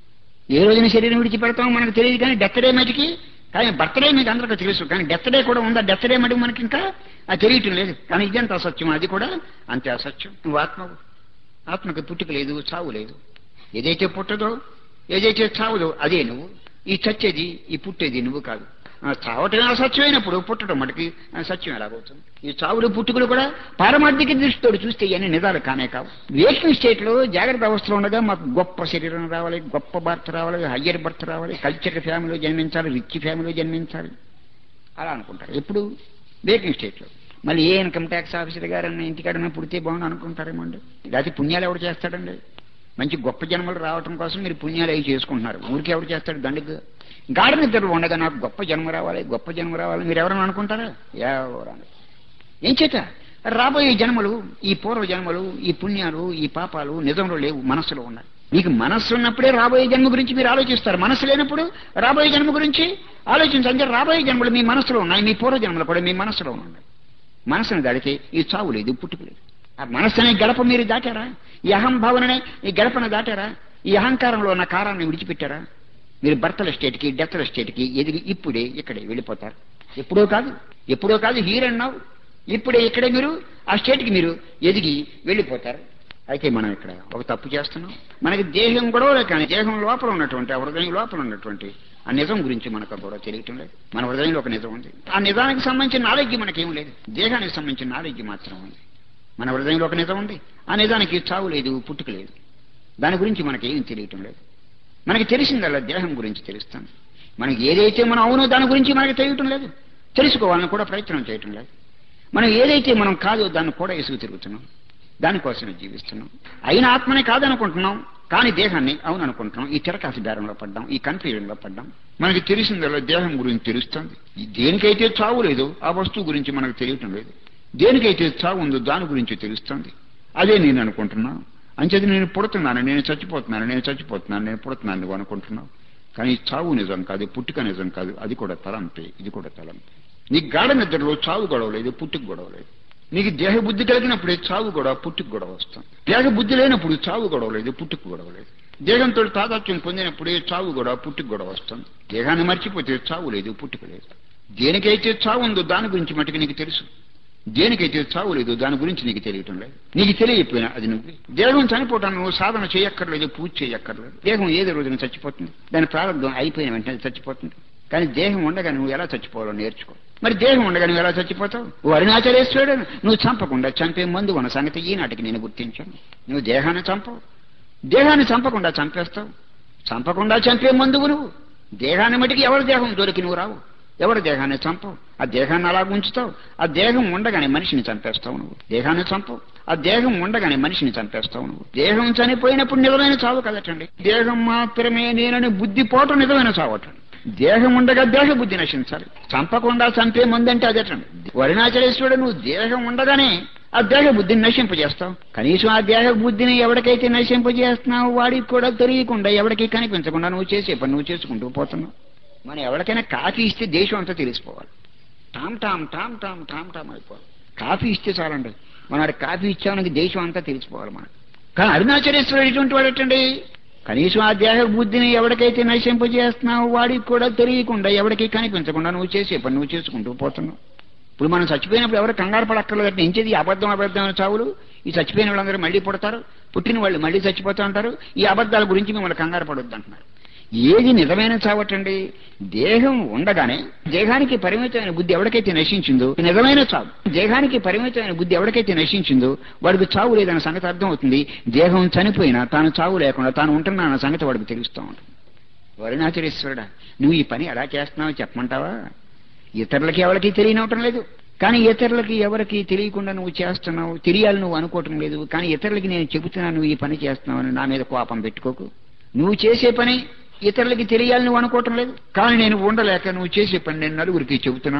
ఏ రోజున శరీరం విడిచిపెడతామో మనకు తెలియదు కానీ డెత్ డే మటుకి కానీ బర్త్డే మీకు అందరికీ తెలుసు కానీ డెత్ డే కూడా ఉందా డెత్ డే మటుకు మనకి ఇంకా అది తెలియటం లేదు కానీ ఇదంత అసత్యం అది కూడా అంతే అసత్యం నువ్వు ఆత్మవు ఆత్మకి పుట్టుక లేదు చావు లేదు ఏదైతే పుట్టదో ఏదైతే చావుదో అదే నువ్వు ఈ చచ్చేది ఈ పుట్టేది నువ్వు కాదు ఆ చావటం అసత్యమైనప్పుడు పుట్టడం మటుకి ఆ సత్యం ఎలాగవుతుంది ఈ చావులు పుట్టుకలు కూడా పారమార్థిక దృష్టితో చూస్తే ఇవన్నీ నిజాలు కానే కావు వేకింగ్ స్టేట్ లో జాగ్రత్త అవస్థలో ఉండగా మాకు గొప్ప శరీరం రావాలి గొప్ప భర్త రావాలి హయ్యర్ భర్త రావాలి కల్చర్ ఫ్యామిలీలో జన్మించాలి రిచ్ ఫ్యామిలీలో జన్మించాలి అలా అనుకుంటారు ఎప్పుడు వేకింగ్ స్టేట్ లో మళ్ళీ ఏ ఇన్కమ్ ట్యాక్స్ ఆఫీసర్ గారు ఇంటికాడన్నా పుడితే బాగుండు అనుకుంటారేమో అండి లేకపోతే పుణ్యాలు ఎవడు చేస్తాడండి మంచి గొప్ప జన్మలు రావటం కోసం మీరు పుణ్యాలు అవి చేసుకుంటున్నారు ఊరికి ఎవడు చేస్తాడు దండకు గాఢ నిద్రలో ఉండగా నాకు గొప్ప జన్మ రావాలి గొప్ప జన్మ రావాలి మీరు ఎవరైనా అనుకుంటారా ఎవరు అనరు. ఏం చేత రాబోయే జన్మలు ఈ పూర్వ జన్మలు ఈ పుణ్యాలు ఈ పాపాలు నిజంలో లేవు మనస్సులో ఉన్నాయి మీకు మనస్సు ఉన్నప్పుడే రాబోయే జన్మ గురించి మీరు ఆలోచిస్తారు మనస్సు లేనప్పుడు రాబోయే జన్మ గురించి ఆలోచించండి రాబోయే జన్మలు మీ మనసులో ఉన్నాయి మీ పూర్వ జన్మలు కూడా మీ మనసులో ఉన్నాయి మనసును దాడితే ఈ చావు లేదు పుట్టుక లేదు ఆ మనస్సు అనే గడప మీరు దాటారా ఈ అహంభావననే ఈ గడపను దాటారా ఈ అహంకారంలో ఉన్న కారాన్ని విడిచిపెట్టారా మీరు భర్తల స్టేట్కి డెత్తల స్టేట్కి ఎదిగి ఇప్పుడే ఇక్కడే వెళ్ళిపోతారు ఎప్పుడో కాదు ఎప్పుడో కాదు హీరన్నావు ఇప్పుడే ఇక్కడే మీరు ఆ స్టేట్కి మీరు ఎదిగి వెళ్ళిపోతారు అయితే మనం ఇక్కడ ఒక తప్పు చేస్తున్నాం మనకి దేహం గొడవలే కానీ దేహం లోపల ఉన్నటువంటి ఆ హృదయం లోపల ఉన్నటువంటి ఆ నిజం గురించి మనకు గొడవ తెలియటం లేదు మన హృదయంలో ఒక నిజం ఉంది ఆ నిజానికి సంబంధించిన నాలెడ్జ్ మనకేం లేదు దేహానికి సంబంధించిన నాలెడ్జ్ మాత్రం ఉంది మన హృదయంలో ఒక నిజం ఉంది ఆ నిజానికి చావు లేదు పుట్టుక లేదు దాని గురించి మనకేం తెలియటం లేదు మనకి తెలిసిందల్లా దేహం గురించి తెలుస్తాను మనకి ఏదైతే మనం అవునో దాని గురించి మనకి తెలియటం లేదు తెలుసుకోవాలని కూడా ప్రయత్నం చేయటం లేదు మనం ఏదైతే మనం కాదో దాన్ని కూడా ఎసుగు తిరుగుతున్నాం దానికోసమే జీవిస్తున్నాం అయిన ఆత్మనే కాదనుకుంటున్నాం కానీ దేహాన్ని అవును అనుకుంటున్నాం ఈ తిరకాసి బేరంలో పడ్డాం ఈ కన్ఫ్యూజన్ లో పడ్డాం మనకి తెలిసిందల్లా దేహం గురించి తెలుస్తుంది ఈ దేనికైతే చావు లేదో ఆ వస్తువు గురించి మనకు తెలియటం లేదు దేనికైతే చావు ఉందో దాని గురించి తెలుస్తుంది అదే నేను అనుకుంటున్నాను అంచేది నేను పుడుతున్నాను నేను చచ్చిపోతున్నాను నేను చచ్చిపోతున్నాను నేను పుడుతున్నాను నువ్వు అనుకుంటున్నావు కానీ చావు నిజం కాదు పుట్టుక నిజం కాదు అది కూడా తలంపే ఇది కూడా తలంపే నీకు గాఢ నిద్రలో చావు గొడవ లేదు పుట్టుక గొడవ లేదు నీకు దేహ బుద్ధి కలిగినప్పుడే చావు గొడవ పుట్టుకు గొడవ వస్తుంది దేహ బుద్ధి లేనప్పుడు చావు గొడవ లేదు పుట్టుకు గొడవ లేదు దేహంతో తాదాత్యం పొందినప్పుడే చావు గొడవ పుట్టుకు గొడవ వస్తుంది దేహాన్ని మర్చిపోతే చావు లేదు పుట్టుక లేదు దేనికైతే చావు ఉందో దాని గురించి మటుకు నీకు తెలుసు దేనికైతే చావు లేదు దాని గురించి నీకు తెలియటం లేదు నీకు తెలియకపోయినా అది నువ్వు దేహం చనిపోవటానికి నువ్వు సాధన చేయక్కర్లేదు పూజ చేయక్కర్లేదు దేహం ఏదో రోజున చచ్చిపోతుంది దాని ప్రారంభం అయిపోయిన వెంటనే చచ్చిపోతుంది కానీ దేహం ఉండగా నువ్వు ఎలా చచ్చిపోవాలో నేర్చుకో మరి దేహం ఉండగా నువ్వు ఎలా చచ్చిపోతావు ఓ అరుణాచలేశ్వరుడు నువ్వు చంపకుండా చంపే మందు ఉన్న సంగతి ఈనాటికి నేను గుర్తించాను నువ్వు దేహాన్ని చంపవు దేహాన్ని చంపకుండా చంపేస్తావు చంపకుండా చంపే మందువు నువ్వు దేహాన్ని మటుకు ఎవరి దేహం దొరికి నువ్వు రావు ఎవరి దేహాన్ని చంపవు ఆ దేహాన్ని అలా ఉంచుతావు ఆ దేహం ఉండగానే మనిషిని చంపేస్తావు నువ్వు దేహాన్ని చంపవు ఆ దేహం ఉండగానే మనిషిని చంపేస్తావు నువ్వు దేహం చనిపోయినప్పుడు నిజమైన చావు కదటండి దేహం మాత్రమే నేనని బుద్ధి పోవటం నిజమైన చావటండి దేహం ఉండగా దేహ బుద్ధి నశించాలి చంపకుండా చంపే ముందంటే అదేటండి వరుణాచలేశ్వరుడు నువ్వు దేహం ఉండగానే ఆ దేహ బుద్ధిని నశింపజేస్తావు కనీసం ఆ దేహ బుద్ధిని ఎవరికైతే నశింపజేస్తున్నావు వాడికి కూడా తెలియకుండా ఎవరికి కనిపించకుండా నువ్వు చేసే పని నువ్వు చేసుకుంటూ పోతున్నావు మనం ఎవరికైనా కాఫీ ఇస్తే దేశం అంతా తెలిసిపోవాలి tom tom tom tom tom tom అయిపోవాలి కాఫీ ఇస్తే చాలండి మన వాడికి కాఫీ ఇచ్చామనికి దేశం అంతా తెలిసిపోవాలి మనకు కానీ అరుణాచలేశ్వరుడు ఎటువంటి వాడటండి కనీసం ఆ దేహ బుద్ధిని ఎవరికైతే నశింపజేస్తున్నావు వాడికి కూడా తెలియకుండా ఎవరికి కనిపించకుండా నువ్వు చేసే పని నువ్వు చేసుకుంటూ పోతున్నావు ఇప్పుడు మనం చచ్చిపోయినప్పుడు ఎవరు కంగారు పడక్కర్లేదు ఎంచేది ఈ అబద్ధం అబద్ధమైన చావులు ఈ చచ్చిపోయిన వాళ్ళందరూ మళ్ళీ పుడతారు పుట్టిన వాళ్ళు మళ్ళీ చచ్చిపోతూ ఉంటారు ఈ అబద్ధాల గురించి మిమ్మల్ని కంగారు పడొద్దు అంటున్నారు ఏది నిజమైన చావటండి దేహం ఉండగానే దేహానికి పరిమితమైన బుద్ధి ఎవరికైతే నశించిందో నిజమైన చావు దేహానికి పరిమితమైన బుద్ధి ఎవరికైతే నశించిందో వాడికి చావు లేదన్న సంగతి అర్థం అవుతుంది దేహం చనిపోయినా తాను చావు లేకుండా తాను ఉంటున్నా అన్న సంగతి వాడికి తెలుస్తూ ఉంటుంది వరుణాచలేశ్వరుడా నువ్వు ఈ పని ఎలా చేస్తున్నావో చెప్పమంటావా ఇతరులకి ఎవరికి తెలియనవటం లేదు కానీ ఇతరులకి ఎవరికి తెలియకుండా నువ్వు చేస్తున్నావు తెలియాలి నువ్వు అనుకోవటం లేదు కానీ ఇతరులకి నేను చెబుతున్నాను నువ్వు ఈ పని చేస్తున్నావు నా మీద కోపం పెట్టుకోకు నువ్వు చేసే పని ఇతరులకి తెలియాలి నువ్వు అనుకోవటం లేదు కానీ నేను ఉండలేక నువ్వు చేసే పని నేను నలుగురికి చెబుతున్నాను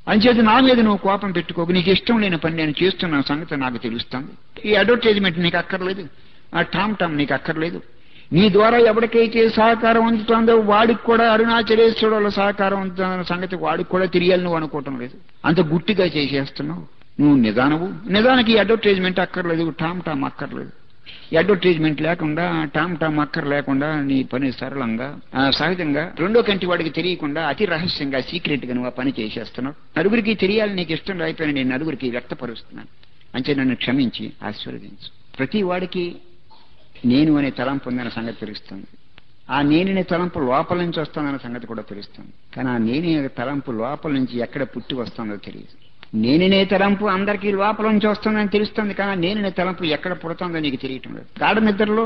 అంచేత నా మీద నువ్వు కోపం పెట్టుకోకు నీకు ఇష్టం లేని పని నేను చేస్తున్న సంగతి నాకు తెలుస్తుంది ఈ అడ్వర్టైజ్మెంట్ నీకు అక్కర్లేదు ఆ టామ్ టామ్ నీకు అక్కర్లేదు నీ ద్వారా ఎవరికైతే సహకారం అందుతుందో వాడికి కూడా అరుణాచలేశ్వరుల సహకారం అందుతున్న సంగతి వాడికి కూడా తెలియాలి నువ్వు అనుకోవటం లేదు అంత గుట్టిగా చేసేస్తున్నావు నువ్వు నిదానవు నిదానికి అడ్వర్టైజ్మెంట్ అక్కర్లేదు టామ్ టామ్ అక్కర్లేదు ఈ అడ్వర్టైజ్మెంట్ లేకుండా టామ్ టామ్ అక్కర్ లేకుండా నీ పని సరళంగా ఆ, సహజంగా రెండో కంటి వాడికి తెలియకుండా అతి రహస్యంగా సీక్రెట్ గా నువ్వు ఆ పని చేసేస్తున్నావు నలుగురికి తెలియాలి నీకు ఇష్టం లేకపోయినా నేను నలుగురికి వ్యక్తపరుస్తున్నాను అంతే నన్ను క్షమించి ఆశీర్వదించు ప్రతి వాడికి నేను అనే తలంపు ఉందన్న సంగతి తెలుస్తుంది ఆ నేననే తలంపు లోపల నుంచి వస్తుందన్న సంగతి కూడా తెలుస్తుంది కానీ ఆ నేనే తలంపు లోపల నుంచి ఎక్కడ పుట్టి వస్తుందో తెలియదు నేననే తలంపు అందరికీ లోపల నుంచి వస్తుందని తెలుస్తుంది కానీ ఆ నేననే తలంపు ఎక్కడ పుడుతుందో నీకు తెలియటం లేదు గాఢ నిద్రలో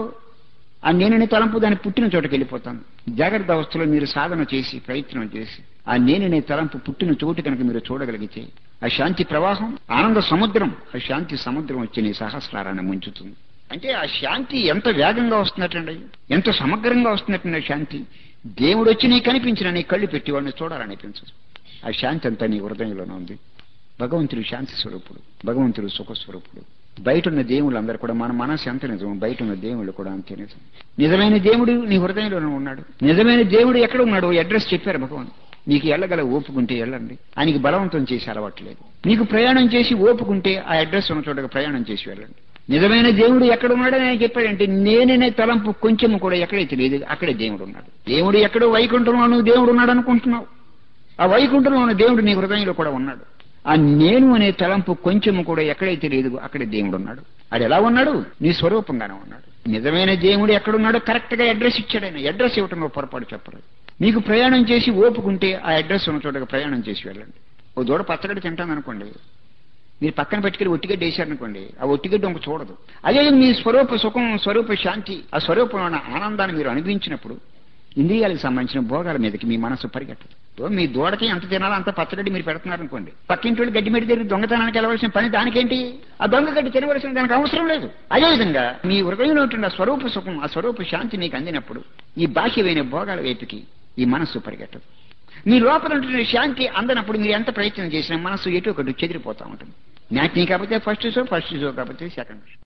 ఆ నేననే తలంపు దాని పుట్టిన చోటకి వెళ్ళిపోతాను జాగ్రత్త అవస్థలో మీరు సాధన చేసి ప్రయత్నం చేసి ఆ నేననే తలంపు పుట్టిన చోటు కనుక మీరు చూడగలిగితే ఆ శాంతి ప్రవాహం ఆనంద సముద్రం ఆ శాంతి సముద్రం వచ్చి నీ సహస్రారాన్ని ముంచుతుంది అంటే ఆ శాంతి ఎంత వేగంగా వస్తున్నట్టండి ఎంత సమగ్రంగా వస్తున్నట్టండి ఆ శాంతి దేవుడు వచ్చి నీకు కనిపించిన నీ కళ్ళు పెట్టి వాడిని చూడాలనిపించదు ఆ శాంతి అంతా నీ హృదయంలోనే ఉంది భగవంతుడు శాంతి స్వరూపుడు భగవంతుడు సుఖ స్వరూపుడు బయట ఉన్న దేవుళ్ళందరూ కూడా మన మనసు ఎంత నిజం బయట ఉన్న దేవుళ్ళు కూడా అంతే నిజం నిజమైన దేవుడు నీ హృదయంలోనే ఉన్నాడు నిజమైన దేవుడు ఎక్కడ ఉన్నాడు అడ్రస్ చెప్పారు భగవాన్ నీకు ఎల్లగల ఓపుకుంటే వెళ్ళండి ఆయనకి బలవంతం చేసి అలవాట్లేదు నీకు ప్రయాణం చేసి ఓపుకుంటే ఆ అడ్రస్ ఉన్న చోటకి ప్రయాణం చేసి వెళ్ళండి నిజమైన దేవుడు ఎక్కడ ఉన్నాడని ఆయన చెప్పాడంటే నేననే తలంపు కొంచెం కూడా ఎక్కడైతే లేదు అక్కడే దేవుడు ఉన్నాడు దేవుడు ఎక్కడో వైకుంఠంలో నువ్వు దేవుడు ఉన్నాడు అనుకుంటున్నావు ఆ వైకుంఠంలో ఉన్న దేవుడు నీ హృదయంలో కూడా ఉన్నాడు ఆ నేను అనే తలంపు కొంచెం కూడా ఎక్కడైతే లేదు అక్కడే దేవుడు ఉన్నాడు అది ఎలా ఉన్నాడు నీ స్వరూపంగానే ఉన్నాడు నిజమైన దేవుడు ఎక్కడున్నాడో కరెక్ట్ గా అడ్రస్ ఇచ్చాడు ఆయన అడ్రస్ ఇవ్వటంలో పొరపాటు చెప్పలేదు మీకు ప్రయాణం చేసి ఓపుకుంటే ఆ అడ్రస్ ఉన్న చోటకి ప్రయాణం చేసి వెళ్ళండి ఓ దూడ పచ్చగడ్డి తింటాను అనుకోండి మీరు పక్కన పెట్టుకెళ్ళి ఒట్టిగడ్డ వేశారనుకోండి ఆ ఒట్టిగడ్డ ఇంక చూడదు అదే మీ స్వరూప సుఖం స్వరూప శాంతి ఆ స్వరూపంలో ఉన్న ఆనందాన్ని మీరు అనుభవించినప్పుడు ఇంద్రియాలకు సంబంధించిన భోగాల మీదకి మీ మనసు పరిగెట్టదు ఓ మీ దూడకి ఎంత తినాలో అంత పచ్చగడ్డి మీరు పెడుతున్నారు అనుకోండి పక్కింటి వాళ్ళు గడ్డి మెడి దగ్గర దొంగతనానికి వెళ్ళవలసిన పని దానికేంటి ఆ దొంగ గడ్డి తినవలసిన దానికి అవసరం లేదు అదేవిధంగా మీ హృదయంలో ఉంటున్న స్వరూప సుఖం ఆ స్వరూప శాంతి మీకు అందినప్పుడు ఈ బాహ్యమైన భోగాల వైపుకి ఈ మనస్సు పరిగెట్టదు మీ లోపల ఉంటున్న శాంతి అందనప్పుడు మీరు ఎంత ప్రయత్నం చేసినా మనసు ఎటు ఒకటి చెదిరిపోతా ఉంటుంది మ్యాట్నీ కాకపోతే ఫస్ట్ షో ఫస్ట్ షో కాకపోతే సెకండ్ షో